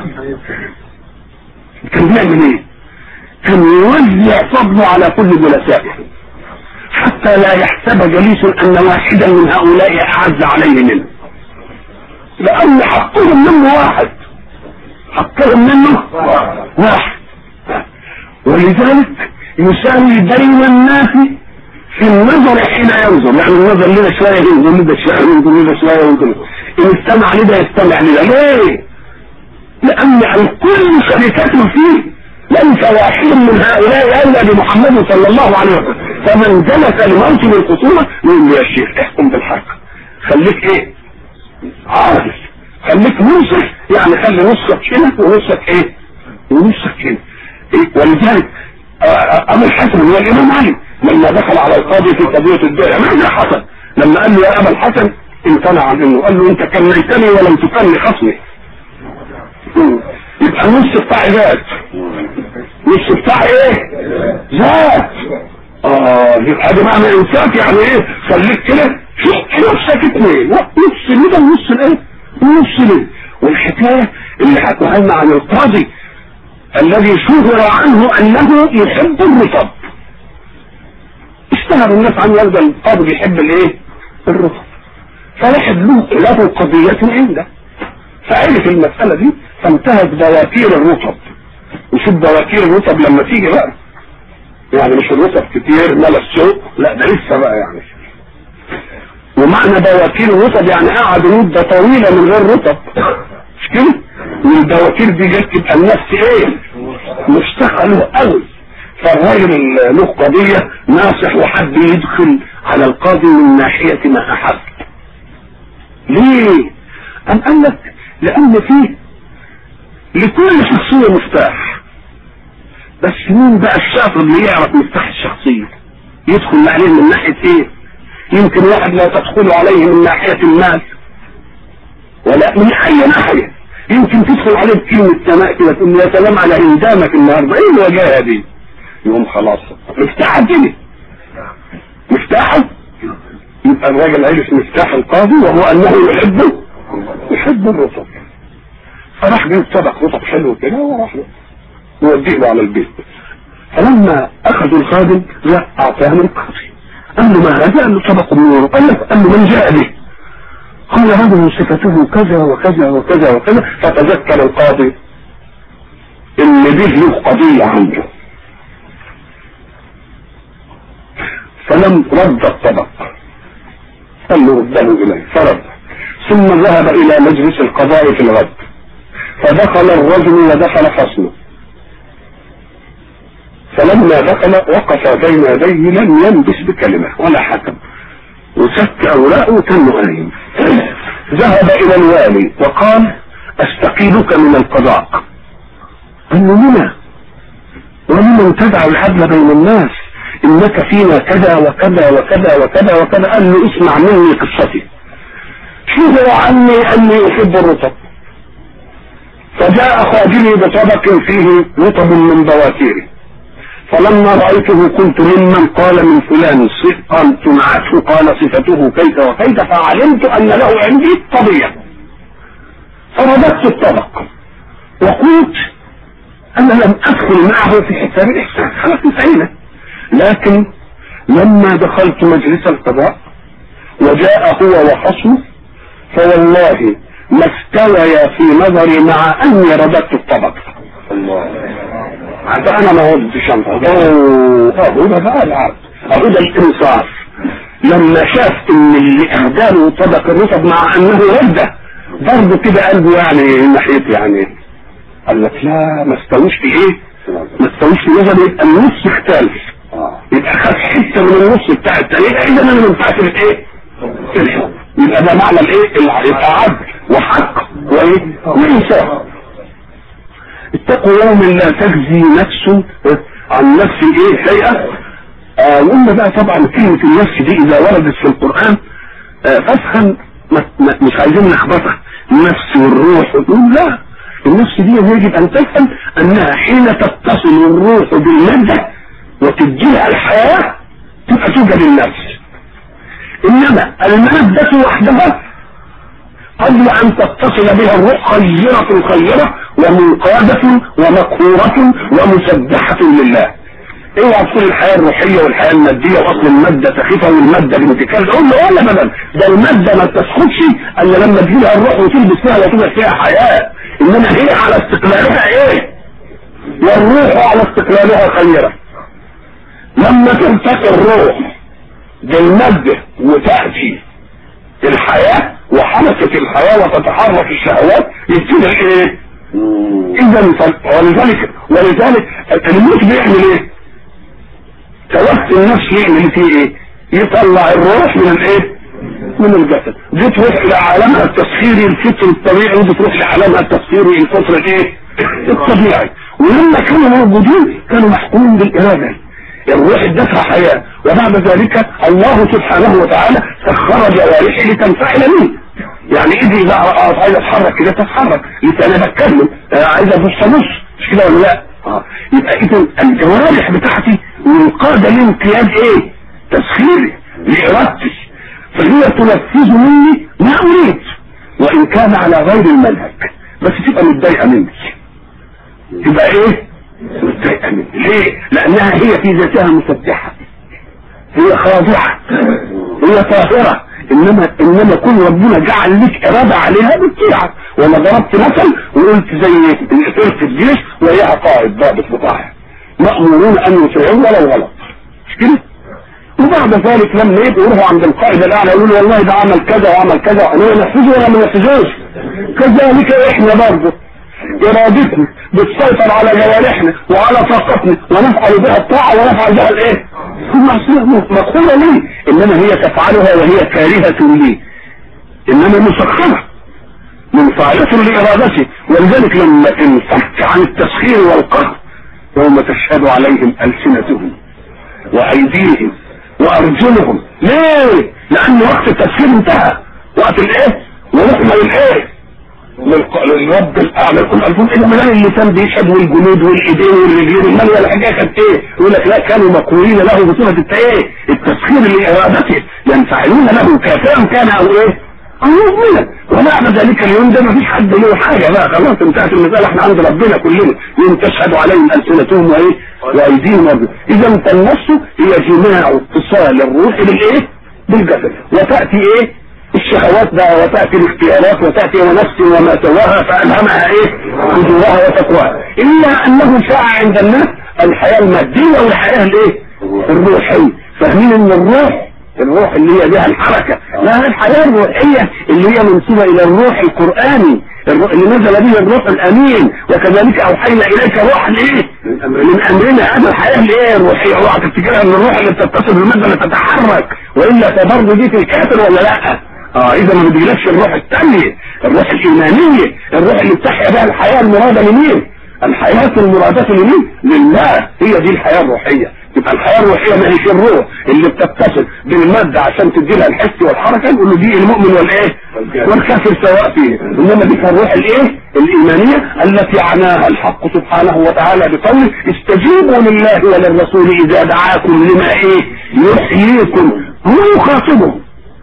كان بيعمل ايه؟ كان يوزع فضله على كل جلسائه حتى لا يحسب جليس ان واحدا من هؤلاء اعز عليه منه لان حقهم منه واحد حقهم منه واحد ولذلك يساوي بين الناس في النظر حين ينظر يعني النظر لنا شويه ينظر لنا شويه ينظر لنا شويه ينظر ان استمع لده يستمع لده ليه؟ لان الكل شركته فيه ليس واحد من هؤلاء اولى بمحمد صلى الله عليه وسلم فمن جلس لموسم الخصومه يقول له يا شيخ احكم بالحق خليك ايه؟ عارف خليك منصف يعني خلي نصك هنا ونصك ايه؟ ونصك هنا إيه؟ ولذلك ابو الحسن هو الامام علي لما دخل على القاضي في قضيه الدرع ماذا حصل؟ لما قال له يا ابا الحسن امتنع عن انه قال له انت كنيتني ولم تكن خصمي يبقى النص بتاعي ذات نص بتاعي ايه؟ ذات اه يبقى ده معنى انساك يعني ايه؟ خليك كده شوف نفسك اثنين نص لده ونص الايه؟ ونص لده والحكايه اللي حكوها لنا عن القاضي الذي شهر عنه انه يحب الرطب اشتهر الناس عن يرضى القاضي بيحب الايه الرطب فواحد له له قضية عنده فعرف المسألة دي فانتهت بواكير الرطب وشوف بواكير الرطب لما تيجي بقى يعني مش الرطب كتير ملا السوق لا ده لسه بقى يعني ومعنى بواكير الرطب يعني قعد مدة طويلة من غير رطب مش كده والبواكير دي جت تبقى النفس ايه مشتاقه له قوي فالراجل له قضية ناصح وحب يدخل على القاضي من ناحية ما أحب ليه؟ أم قال لك لأن فيه لكل شخصية مفتاح بس مين بقى الشاطر اللي يعرف مفتاح الشخصية يدخل عليه من ناحية ايه يمكن واحد لا تدخل عليه من ناحية المال ولا من اي ناحية يمكن تدخل عليه بكلمة سماء كده تقول يا سلام على هندامك النهارده ايه الوجاهة دي يقوم خلاص مفتاحه كده مفتاحه يبقى الراجل عرف مفتاح القاضي وهو انه يحبه يحب الرطب فراح جايب طبق رطب حلو كده وراح يوديه له على البيت فلما اخذوا الخادم لا اعطاه القاضي قال له ما هذا قال له طبق من قال له قال له من جاء به قال هذا صفته كذا وكذا وكذا وكذا فتذكر القاضي ان به له قضيه عنده فلم رد الطبق قال له رده اليه فرد ثم ذهب الى مجلس القضاء في الغد فدخل الرجل ودخل خصمه فلما دخل وقف بين يديه لم ينبس بكلمة ولا حكم وسك اوراقه وكان نايم ذهب الى الوالي وقال استقيلك من القضاء قال له لما ولمن تدع العدل بين الناس انك فينا كذا وكذا وكذا وكذا وكذا قال له اسمع مني قصتي شهر عني اني احب الرطب فجاء خادمي بطبق فيه رطب من بواكيره فلما رأيته كنت ممن قال من فلان قال سمعته قال صفته كيف وكيف فعلمت أن له عندي قضية فرددت الطبق وقلت أنا لم أدخل معه في حساب الإحسان خلاص انتهينا لكن لما دخلت مجلس القضاء وجاء هو وخصمه فوالله ما استويا في نظري مع أني رددت الطبق الله حتى انا ما ودتش انت اهو ده بقى العبد اهو ده الانصاف لما شاف ان اللي اهداله طبق الرطب مع انه رده برضه كده قلبه يعني ناحيته يعني قال لك لا ما استويش في ايه ما استويش في نظر يبقى النص اختلف يبقى خد حته من النص بتاع التاني اذا انا ما ينفعش الايه الحب يبقى ده معنى الايه يبقى عدل وحق وايه وانصاف اتقوا يوم لا تجزي نفس عن نفس ايه شيئا آه وقلنا بقى طبعا كلمة النفس دي اذا وردت في القرآن آه، فافهم ما- ما- مش عايزين نخبطك النفس والروح وتقول لا النفس دي يجب ان تفهم انها حين تتصل الروح بالمادة وتديها الحياة تبقى توجد النفس انما المادة وحدها قبل ان تتصل بها الروح خيرة خيرة ومنقادة ومقهورة ومسبحة لله اوعى تكون الحياة الروحية والحياة المادية واصل المادة سخيفة والمادة بانتكال قول له ولا ابدا ده المادة ما تسخطش الا لما تجيلها الروح وتلبس فيها وتبقى فيها حياة انما هي على استقلالها ايه والروح على استقلالها خيرة لما تلتقي الروح بالمادة وتأتي الحياة وحركة الحياة وتتحرك الشهوات يبتدي ايه اذا ف- ولذلك ولذلك الموت بيعمل ايه توسل النفس يعمل فيه ايه يطلع الروح من الايه من الجسد دي تروح الى عالمها التسخيري الفطري الطبيعي ودي تروح لعالمها التسخيري الفطري الايه الطبيعي ولما كانوا موجودين كانوا محكومين بالاراده الروح ادتها حياه وبعد ذلك الله سبحانه وتعالى سخر جوارحه لتنفعل منه يعني ايدي اذا اه عايز اتحرك كده تتحرك لسه انا بتكلم آه عايز ابص ابص مش كده ولا لا اه يبقى اذا الجوارح بتاعتي منقاده لانقياد ايه تسخيري لارادتي فهي تنفذ مني ما اريد وان كان على غير المنهج بس تبقى متضايقه مني تبقى ايه متضايقه مني ليه لانها هي في ذاتها مسبحه هي خاضعه هي طاهره انما انما كل ربنا جعل لك اراده عليها بتطيعك وانا ضربت مثل وقلت زي فرقه الجيش وهي قائد ضابط بطاعه مامورون ان يطيعوا ولو غلط مش كده وبعد ذلك لما يبقوا يروحوا عند القائد الاعلى يقولوا له والله ده عمل كذا وعمل كذا انا نفذه ولا ما نفذوش كذلك احنا برضه ارادتنا بتسيطر على جوارحنا وعلى طاقتنا ونفعل بها الطاعه ونفعل بها الايه؟ المعصيه مقصوده ليه؟ انما هي تفعلها وهي كارهه لي انما مسخره منفعلة لارادته ولذلك لما انفك عن التسخير والقهر يوم تشهد عليهم السنتهم وايديهم وارجلهم ليه لان وقت التسخير انتهى وقت الايه ورحمة للايه للق- للرب الاعلى كل الفون الا ملان اللسان بيشهد والجنود والايدين والرجلين المال ولا حاجه كانت ايه يقول لك لا كانوا مقهورين له بصفه الت- ايه التسخير لارادته ينفعلون له كافرا كان او ايه او مؤمنا وبعد ذلك اليوم ده ما فيش حد له حاجه بقى خلاص انتهت المساله احنا عند ربنا كلنا يوم تشهد عليهم السنتهم وايه وايديهم وارجلهم اذا فالنفس هي جماع اتصال الروح بالايه بالجسد وتاتي ايه الشهوات بقى وتأتي الاختيارات وتأتي ونفس وما سواها فألهمها ايه فجورها وتقواها إلا أنه شاع عند الناس الحياة المادية والحياة الايه الروحية فاهمين ان الروح الروح اللي هي بها الحركة لا الحياة الروحية اللي هي منسوبة إلى الروح القرآني الروح اللي نزل به الروح الأمين وكذلك أوحينا إليك روح الايه من أمرنا هذا الحياة الايه الروحية اوعى تفتكرها ان الروح اللي بتتصل بالمادة اللي تتحرك وإلا فبرضه دي في الكافر ولا لأ اه اذا ما بتجيلكش الروح الثانية الروح الايمانية الروح اللي بتحيا بها الحياة المرادة لمين الحياة المرادة لمين لله هي دي الحياة الروحية يبقى الحياة الروحية ما هيش الروح اللي بتتصل بالمادة عشان تدي لها الحس والحركة نقول له دي المؤمن والايه والكافر سواء فيه انما دي كان الروح الايه الايمانية التي عناها الحق سبحانه وتعالى بقوله استجيبوا لله وللرسول اذا دعاكم لما ايه يحييكم هو يخاطبهم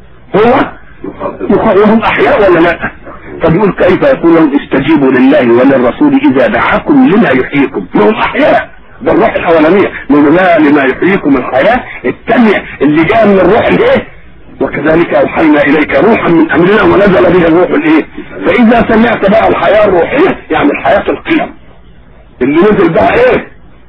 هو وهم احياء ولا لا فبيقول كيف يقول لهم استجيبوا لله وللرسول اذا دعاكم لما يحييكم وهم احياء ده الروح الاولانيه من لا لما يحييكم الحياه الثانيه اللي جاء من الروح الايه وكذلك اوحينا اليك روحا من امرنا ونزل به الروح الايه فاذا سمعت بقى الحياه الروحيه يعني الحياه القيم اللي نزل بقى ايه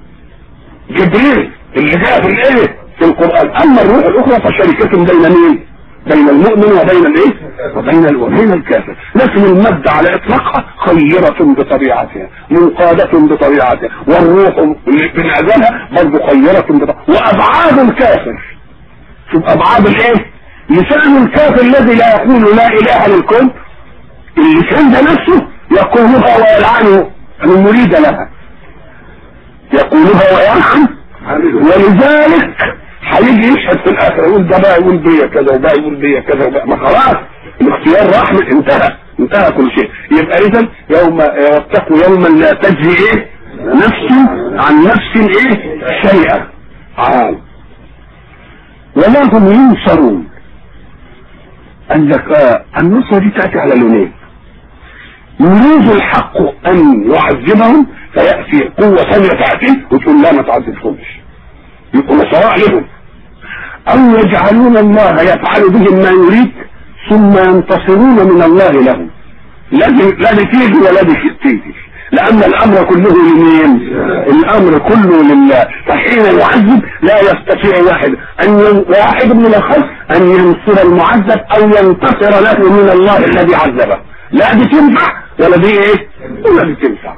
جبريل اللي جاء في الايه في القران اما الروح الاخرى فشركه بين مين بين المؤمن وبين الايه وبين وبين الكافر لكن المادة على اطلاقها خيرة بطبيعتها منقادة بطبيعتها والروح بنعزلها برضه خيرة بطبيعتها وابعاد الكافر شوف ابعاد الايه لسان الكافر الذي لا يقول لا اله للكل اللسان ده نفسه يقولها ويلعنه المريد لها يقولها ويلعن ولذلك هيجي يشهد في الاخر يقول ده بقى يقول بيا كذا وبقى يقول بيا كذا وبقى ما خلاص الاختيار راح من انتهى انتهى كل شيء يبقى اذا يوم واتقوا يوما لا تجزي ايه نفس عن نفس ايه شيئا عام ولا هم ينصرون قال لك آه النصرة دي تأتي على لونين يريد الحق أن يعذبهم فيأتي قوة ثانية تأتي وتقول لا ما تعذبهمش يكون سواء لهم أو يجعلون الله يفعل بهم ما يريد ثم ينتصرون من الله لهم لا دي لا دي تيجي ولا دي تيجي لأن الأمر كله لمين؟ الأمر كله لله فحين يعذب لا يستطيع واحد أن ين... واحد من الخلق أن ينصر المعذب أو ينتصر له من الله الذي عذبه لا دي تنفع ولا دي إيه؟ ولا دي تنفع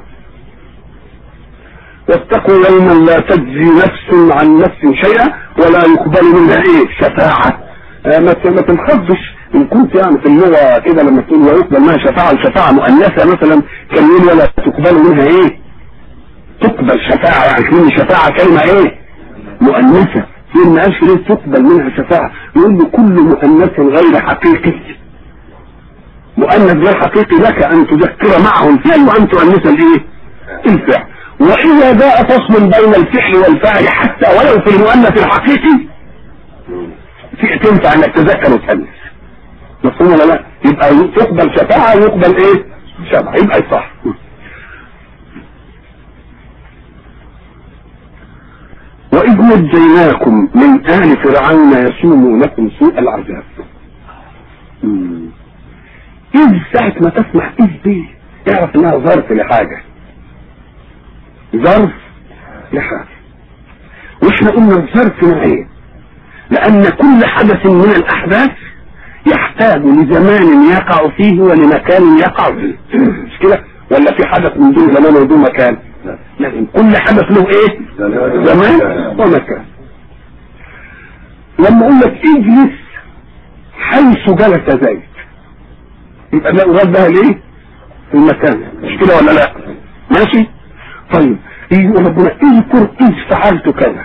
واتقوا يوما لا تجزي نفس عن نفس شيئا ولا يقبل منها ايه شفاعة آه ما ما تنخضش ان كنت يعني في اللغة كده لما تقول ويقبل منها شفاعة الشفاعة مؤنثة مثلا كان يقول ولا تقبل منها ايه تقبل شفاعة يعني كلمة شفاعة كلمة ايه مؤنثة في ما قالش ليه تقبل منها شفاعة يقول له كل مؤنث غير حقيقي مؤنث غير حقيقي لك ان تذكر معه الفعل وان تؤنث الايه الفعل واذا جاء فصل بين الفعل والفاعل حتى ولو في المؤنث الحقيقي في تنفع انك تذكر وتأنث مفهوم ولا لا يبقى تقبل شفاعة يقبل ايه شفاعة يبقى صح وإذ نجيناكم من آل فرعون يسومونكم سوء العذاب إذ ساعة ما تسمع إذ دي اعرف إنها ظرف لحاجة ظرف لحاجة واحنا قلنا الظرف نوعين لأن كل حدث من الأحداث يحتاج لزمان يقع فيه ولمكان يقع فيه مش كده ولا في حدث من دون زمان ودون مكان لكن كل حدث له ايه زمان ومكان لما اقول لك اجلس حيث جلس زيد يبقى ده مراد بها ليه في المكان مش كده ولا لا ماشي طيب يجي ربنا اذكر اذ فعلت كذا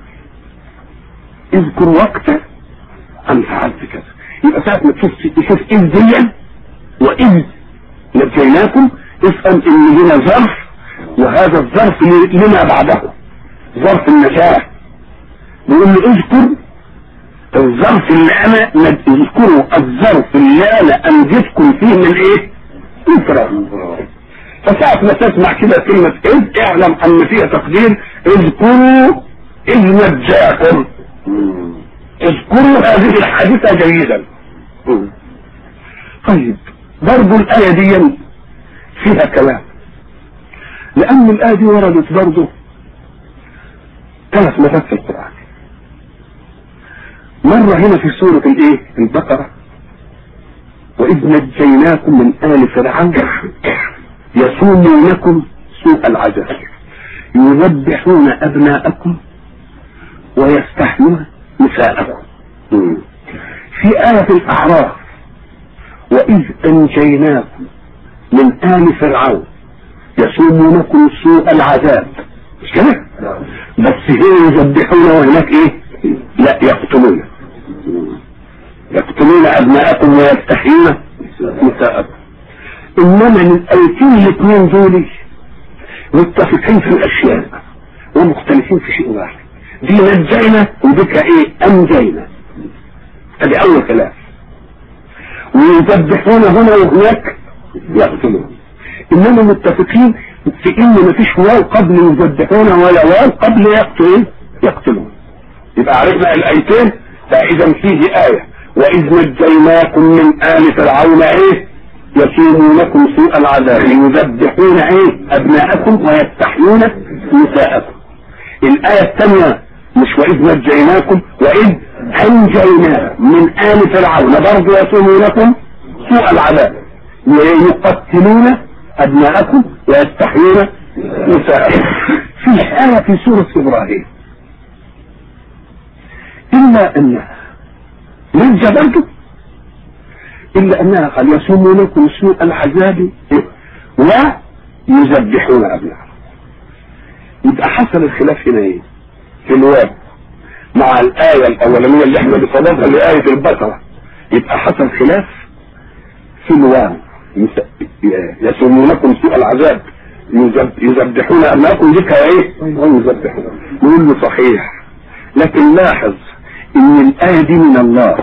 اذكر وقت ان فعلت كذا يبقى ساعة ما تشوف تشوف اذ ديا واذ نجيناكم افهم ان هنا ظرف وهذا الظرف لما بعده ظرف النجاة بيقول له اذكر الظرف اللي انا اذكره الظرف اللي انا انجزكم فيه من ايه؟ من فراغ فساعة ما تسمع كده كلمة اذ اعلم ان فيها تقدير اذكروا اذ نجاكم اذكروا هذه الحادثة جيدا طيب برضو الآية دي فيها كلام لأن الآية دي وردت برضو ثلاث مرات في القرآن مرة هنا في سورة الايه البقرة وإذ نجيناكم من آل فرعون يصومونكم سوء العذاب يذبحون أبناءكم ويستحيون نساءكم في آية الأعراف وإذ أنجيناكم من آل فرعون يصومونكم سوء العذاب مش كده؟ بس هنا يذبحون وهناك ايه؟ لا يقتلون يقتلون أبناءكم ويستحيون نساءكم إنما الآيتين الاثنين دول متفقين في الأشياء ومختلفين في شيء واحد دي نجينا وبك ايه انجينا ادي اول كلام ويذبحون هنا وهناك يقتلون انما متفقين في ان مفيش واو قبل يذبحون ولا واو قبل يقتلون يقتلون يبقى عرفنا الايتين فاذا فيه ايه واذ نجيناكم من ال فرعون ايه يصومونكم سوء العذاب يذبحون ايه ابناءكم ويستحيون نساءكم الآية الثانية مش وإذ نجيناكم وإذ أنجينا من آل فرعون برضو يصومونكم سوء العذاب ويقتلون أبناءكم ويستحيون نساءكم في آية في سورة إبراهيم إلا أنها نجى برضو إلا أنها قال يصومونكم سوء العذاب ويذبحون أبناءكم يبقى حصل الخلاف هنا ايه في الواو مع الآية الأولانية اللي احنا بصددها لآية البقرة يبقى حصل خلاف في الواو يس- يسومونكم سوء العذاب يذب- يذبحون أبناءكم ذكر ايه؟ ويذبحون نقول له صحيح لكن لاحظ ان الآية دي من الله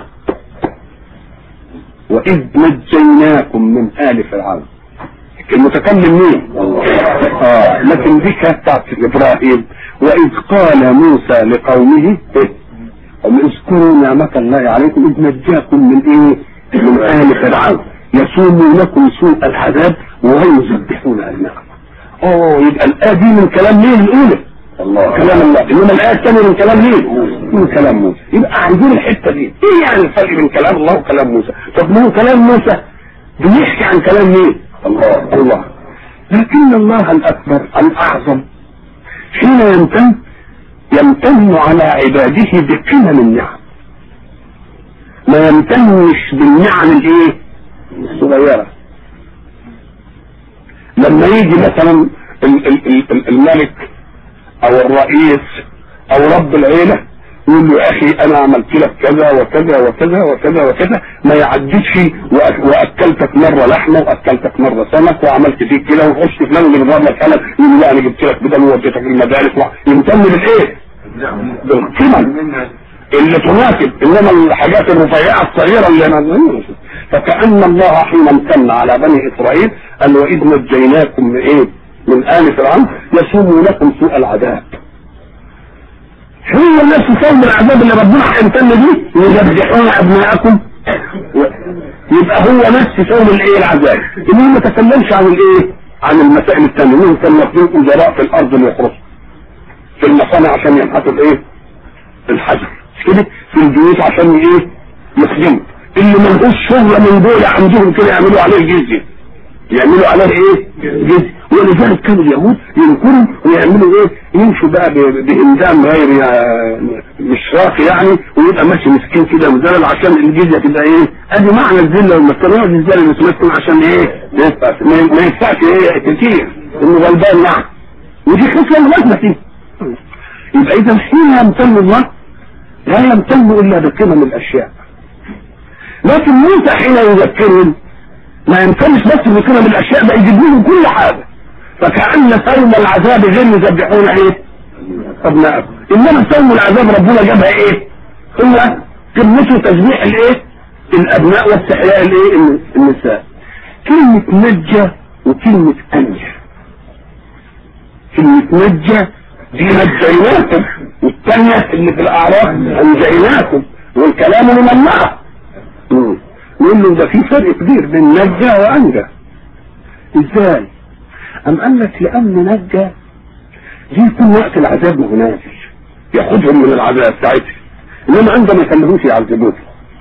وإذ نجيناكم من آل فرعون المتكلم مين؟ اه لكن دي كانت بتاعت ابراهيم واذ قال موسى لقومه إيه؟ اذكروا نعمة الله عليكم اذ نجاكم من ايه؟ من ال فرعون يسومونكم سوء العذاب ويذبحون ابناءكم. اوه يبقى الايه دي من كلام مين الاولى؟ الله كلام الله انما الايه الثانيه من كلام مين؟ من كلام موسى يبقى عايزين الحته دي ايه يعني الفرق بين كلام الله وكلام موسى؟ طب ما هو كلام موسى بيحكي عن كلام مين؟ الله الله لكن الله الأكبر الأعظم حين يمتن يمتن على عباده بقمم النعم ما يمتنش بالنعم الايه الصغيرة لما يجي مثلا ال- ال- ال- ال- الملك او الرئيس او رب العيلة يقول له يا اخي انا عملت لك كذا وكذا وكذا وكذا وكذا ما يعديش وأ- واكلتك مره لحمه واكلتك مره سمك وعملت فيك كده وخش فلان اللي بيضرب لك قلم يقول له لا انا جبت لك بدل ووديتك المدارس وع- يمتن بالايه؟ بالقمم اللي تناسب انما الحاجات الرفيعه الصغيره اللي انا فكأن الله حين امتن على بني اسرائيل قال واذ نجيناكم من ايه؟ من ال فرعون يسومونكم سوء العذاب هو نفس سوم العذاب اللي ربنا هيمتن بيه يذبحون ابناءكم و- يبقى هو نفس سوم الايه العذاب انه ما تكلمش عن الايه عن المسائل الثانيه انهم كانوا واخدين اجراء في الارض ليخرجوا في المصانع عشان ينحتوا الايه الحجر مش كده في البيوت عشان ايه يخدموا اللي ملهوش شغله من دول عندهم كده يعملوا عليه الجزيه يعملوا عليه ايه جزء ولذلك كانوا اليهود ينكروا ويعملوا ايه يمشوا بقى ب- بهندام غير يا- مش راقي يعني ويبقى ماشي مسكين كده مزلل عشان الجزيه تبقى ايه ادي معنى الذله والمسكنه يقعد الذله المسكن عشان ايه ما ينفعش ما ما ينفعش ايه كتير انه غلبان يعني ودي خصله لازمه فيه يبقى اذا حين يمتن الله لا يمتن الا بقمم الاشياء لكن موسى حين يذكرهم ما يمكنش بس بقمم الاشياء ده يجيب لهم كل حاجه فكأن سوم العذاب غير يذبحون ايه ابنائكم انما سوم العذاب ربنا جابها ايه هو قمته تذبيح الايه الابناء واستحياء الايه الن- النساء كلمة نجى وكلمة انجى كلمة نجى دي نجيناكم والثانية اللي في الاعراف انجيناكم والكلام من الله مم. يقول له ده في فرق كبير بين نجى وانجى ازاي ام قال لك لان نجى دي يكون وقت العذاب ما هو نازل ياخدهم من العذاب ساعتها انما عنده ما يخليهوش يعذبوه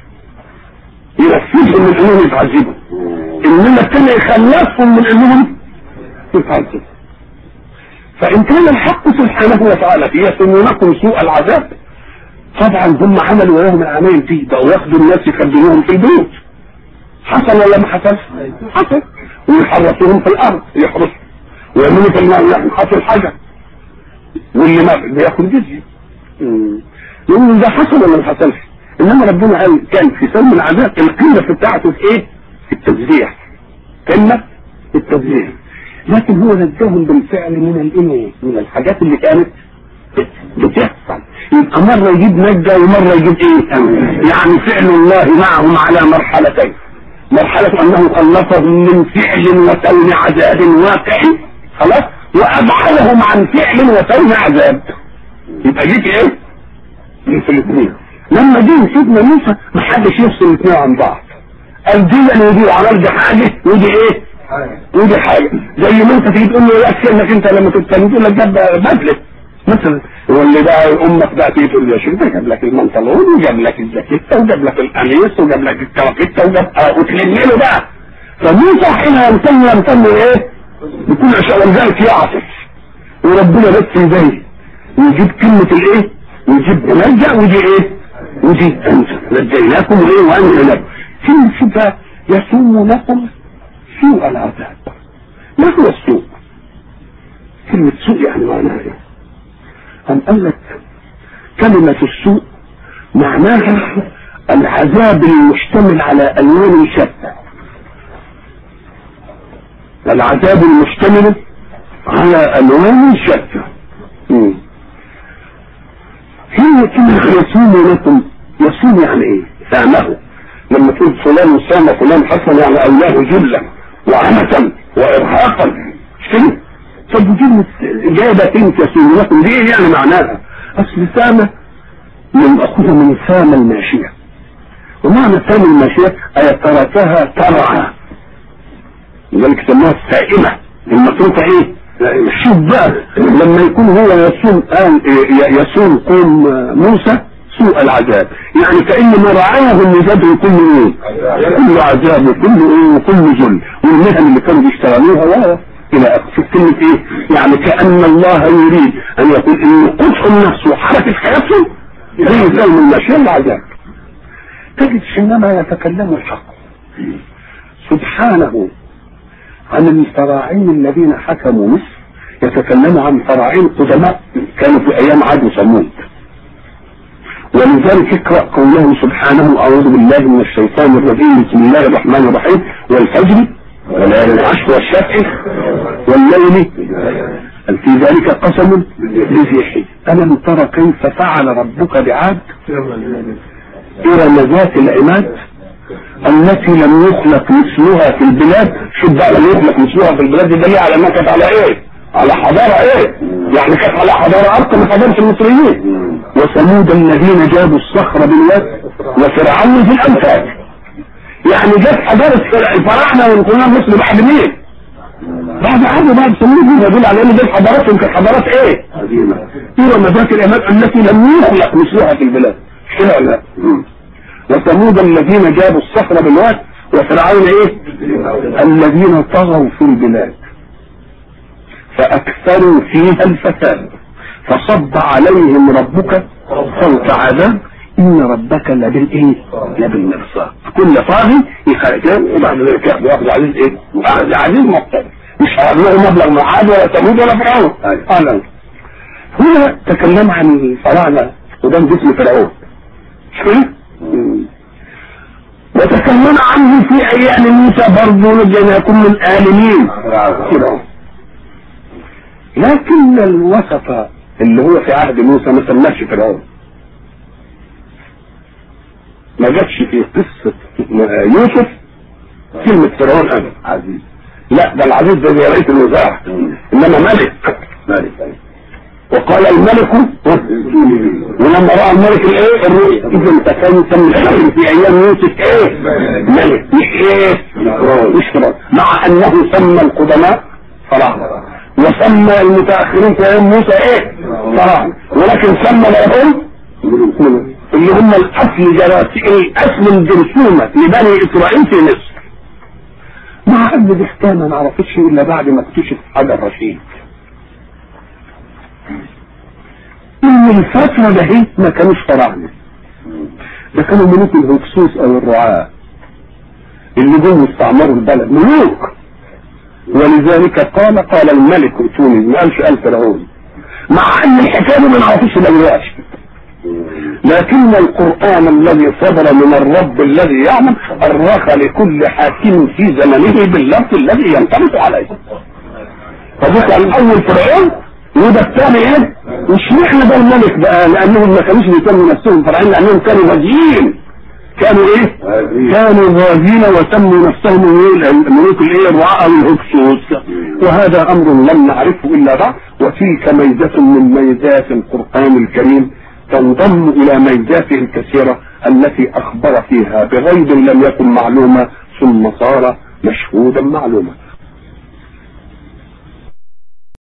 ينفذهم من انهم يتعذبوا انما التاني يخلصهم من انهم يتعذبوا فان كان الحق سبحانه وتعالى يسمونكم سوء العذاب طبعا هم عملوا لهم الاعمال دي بقوا ياخدوا الناس يخدموهم في البيوت حصل ولا ما حصلش؟ حصل ويحرسوهم في الارض يحرسوا ويعملوا في الماء حصل حاجه واللي ما بياخد جزيه مم. يقول ده حصل ولا ما حصلش؟ انما ربنا قال كان في سلم العذاب القيمه بتاعته في ايه؟ في التوزيع قمه في التوزيع لكن هو نجاهم بالفعل من الايه؟ من الحاجات اللي كانت بتحصل يبقى مرة يجيب نجا ومرة يجيب ايه يعني فعل الله معهم على مرحلتين مرحلة انه خلصهم من فعل وسون عذاب واقع خلاص وابعدهم عن فعل وسون عذاب يبقى جيت ايه جيت الاثنين لما جه سيدنا موسى ما حدش يفصل الاثنين عن بعض قال دي انا ودي وعمل دي حاجه ودي ايه ودي حاجه زي ما انت تيجي تقول له يكفي انك انت لما تتكلم تقول لك جاب بدله مثلا واللي بقى امك بقى تيجي تقول له يا شيخ ده جاب لك المنطلون وجاب لك الجاكيته وجاب لك القميص وجاب لك الكرافتة وجاب آه وتلم له بقى فموسى حين يمتن يمتن ايه؟ بكل اشياء ولذلك يعطف وربنا بس يبين ويجيب كلمة الايه؟ ويجيب نرجع ودي ايه؟ ودي انت نجيناكم ايه وانت لكم كلمة بقى يسوم لكم سوء العذاب ما هو السوء؟ كلمة سوء يعني معناها ايه؟ أم قال لك كلمة السوء معناها العذاب المشتمل على ألوان شتى العذاب المشتمل على ألوان شتى مم. هي كلمة يصوم لكم يصوم يعني ايه؟ سامه لما تقول فلان صام فلان حسن يعني أولاه جلا وعنة وإرهاقا مش كده؟ طب كلمة جابت انت يصوم لكم دي ايه يعني معناها؟ أصل سامة مأخوذة من سام الماشية ومعنى سام الماشية أي تركها ترعى لذلك سموها السائمة المتروكة ايه؟ شوف بقى لما يكون هو يصوم آن يصوم قوم موسى سوء العذاب يعني كأن ما رعاهم لجده كل ايه كل عذاب وكل ايه وكل ذل والمهن اللي كانوا بيشتغلوها و الى اخر كلمة ايه يعني كأن الله يريد ان يقول ان قدح النفس وحركة حياتهم زي زي المشي العذاب تجد حينما يتكلم الحق سبحانه عن الفراعين الذين حكموا مصر يتكلم عن فراعين قدماء كانوا في ايام عاد وثمود ولذلك اقرا قوله سبحانه اعوذ بالله من الشيطان الرجيم بسم الله الرحمن الرحيم والفجر وليالي العشر والشفع والليل هل في ذلك قسم لذي حجر الم ترى كيف فعل ربك بعاد ارم ذات العماد التي لم يخلق مثلها في البلاد شوف بقى لم يخلق مثلها في البلاد دي دليل على انها كانت على ايه؟ على حضارة ايه؟ يعني كانت على حضارة ارقى من حضارة المصريين وثمود الذين جابوا الصخر بالواد وفرعون في الامثال يعني جت حضارة الفراعنة والقرون مصر بعد مين؟ بعد عاد بعد ثمود يدل على ان دي حضاراتهم كانت حضارات ايه؟ ارم ذات الاماد التي لم يخلق مثلها في البلاد كده لا وثمود الذين جابوا الصخر بالواد وفرعون ايه الذين طغوا في البلاد فاكثروا فيها الفساد فصب عليهم ربك صوت عذاب ان ربك لبالايه لبالمرصاد كل طاغي يخرج وبعد ذلك ياخذ عزيز ايه اخذ عزيز مقتدر مش هيعملوا مبلغ من عاد ولا ثمود ولا فرعون قال هنا تكلم عن الفراعنه قدام جسم فرعون مش كده؟ وتكلم عنه في ايام موسى برضه لم يكن من الالمين كده لكن الوسط اللي هو في عهد موسى ما سماش فرعون ما جاتش في قصة يوسف كلمة فرعون أبدا عزيز لا ده العزيز ده زي رئيس الوزراء إنما ملك ملك وقال الملك ولما راى الملك الايه الرؤيا اذا تكون تم الحكم في ايام يوسف ايه ملك مش ايه مش فرعون مع انه سمى القدماء فراعنه وسمى المتاخرين في ايام موسى ايه فراعنه ولكن سمى لهم اللي هم الاصل جراسي الاصل الجرثومه لبني اسرائيل في مصر مع ان دي حكايه ما نعرفش الا بعد ما اكتشف حجر رشيد ان الفترة ده ما كانوش فراعنة ده كانوا ملوك الهكسوس او الرعاة اللي جم استعمروا البلد ملوك ولذلك قال قال الملك ائتوني ما قالش قال فرعون مع ان الحكايه ما نعرفش دلوقتي لكن القرآن الذي صدر من الرب الذي يعلم أرخ لكل حاكم في زمنه باللفظ الذي ينطبق عليه فذكر الأول فرعون وده الثاني ايه مش معنى ده الملك بقى لانهم ما كانوش بيسموا نفسهم فرعين لانهم كانوا غازيين كانوا ايه كانوا غازين وسموا نفسهم ايه الملوك الايه الرعاء الهكسوس وهذا امر لم نعرفه الا بعد وتلك ميزة من ميزات القرآن الكريم تنضم الى ميزاته الكثيرة التي اخبر فيها بغيب لم يكن معلومة ثم صار مشهودا معلوما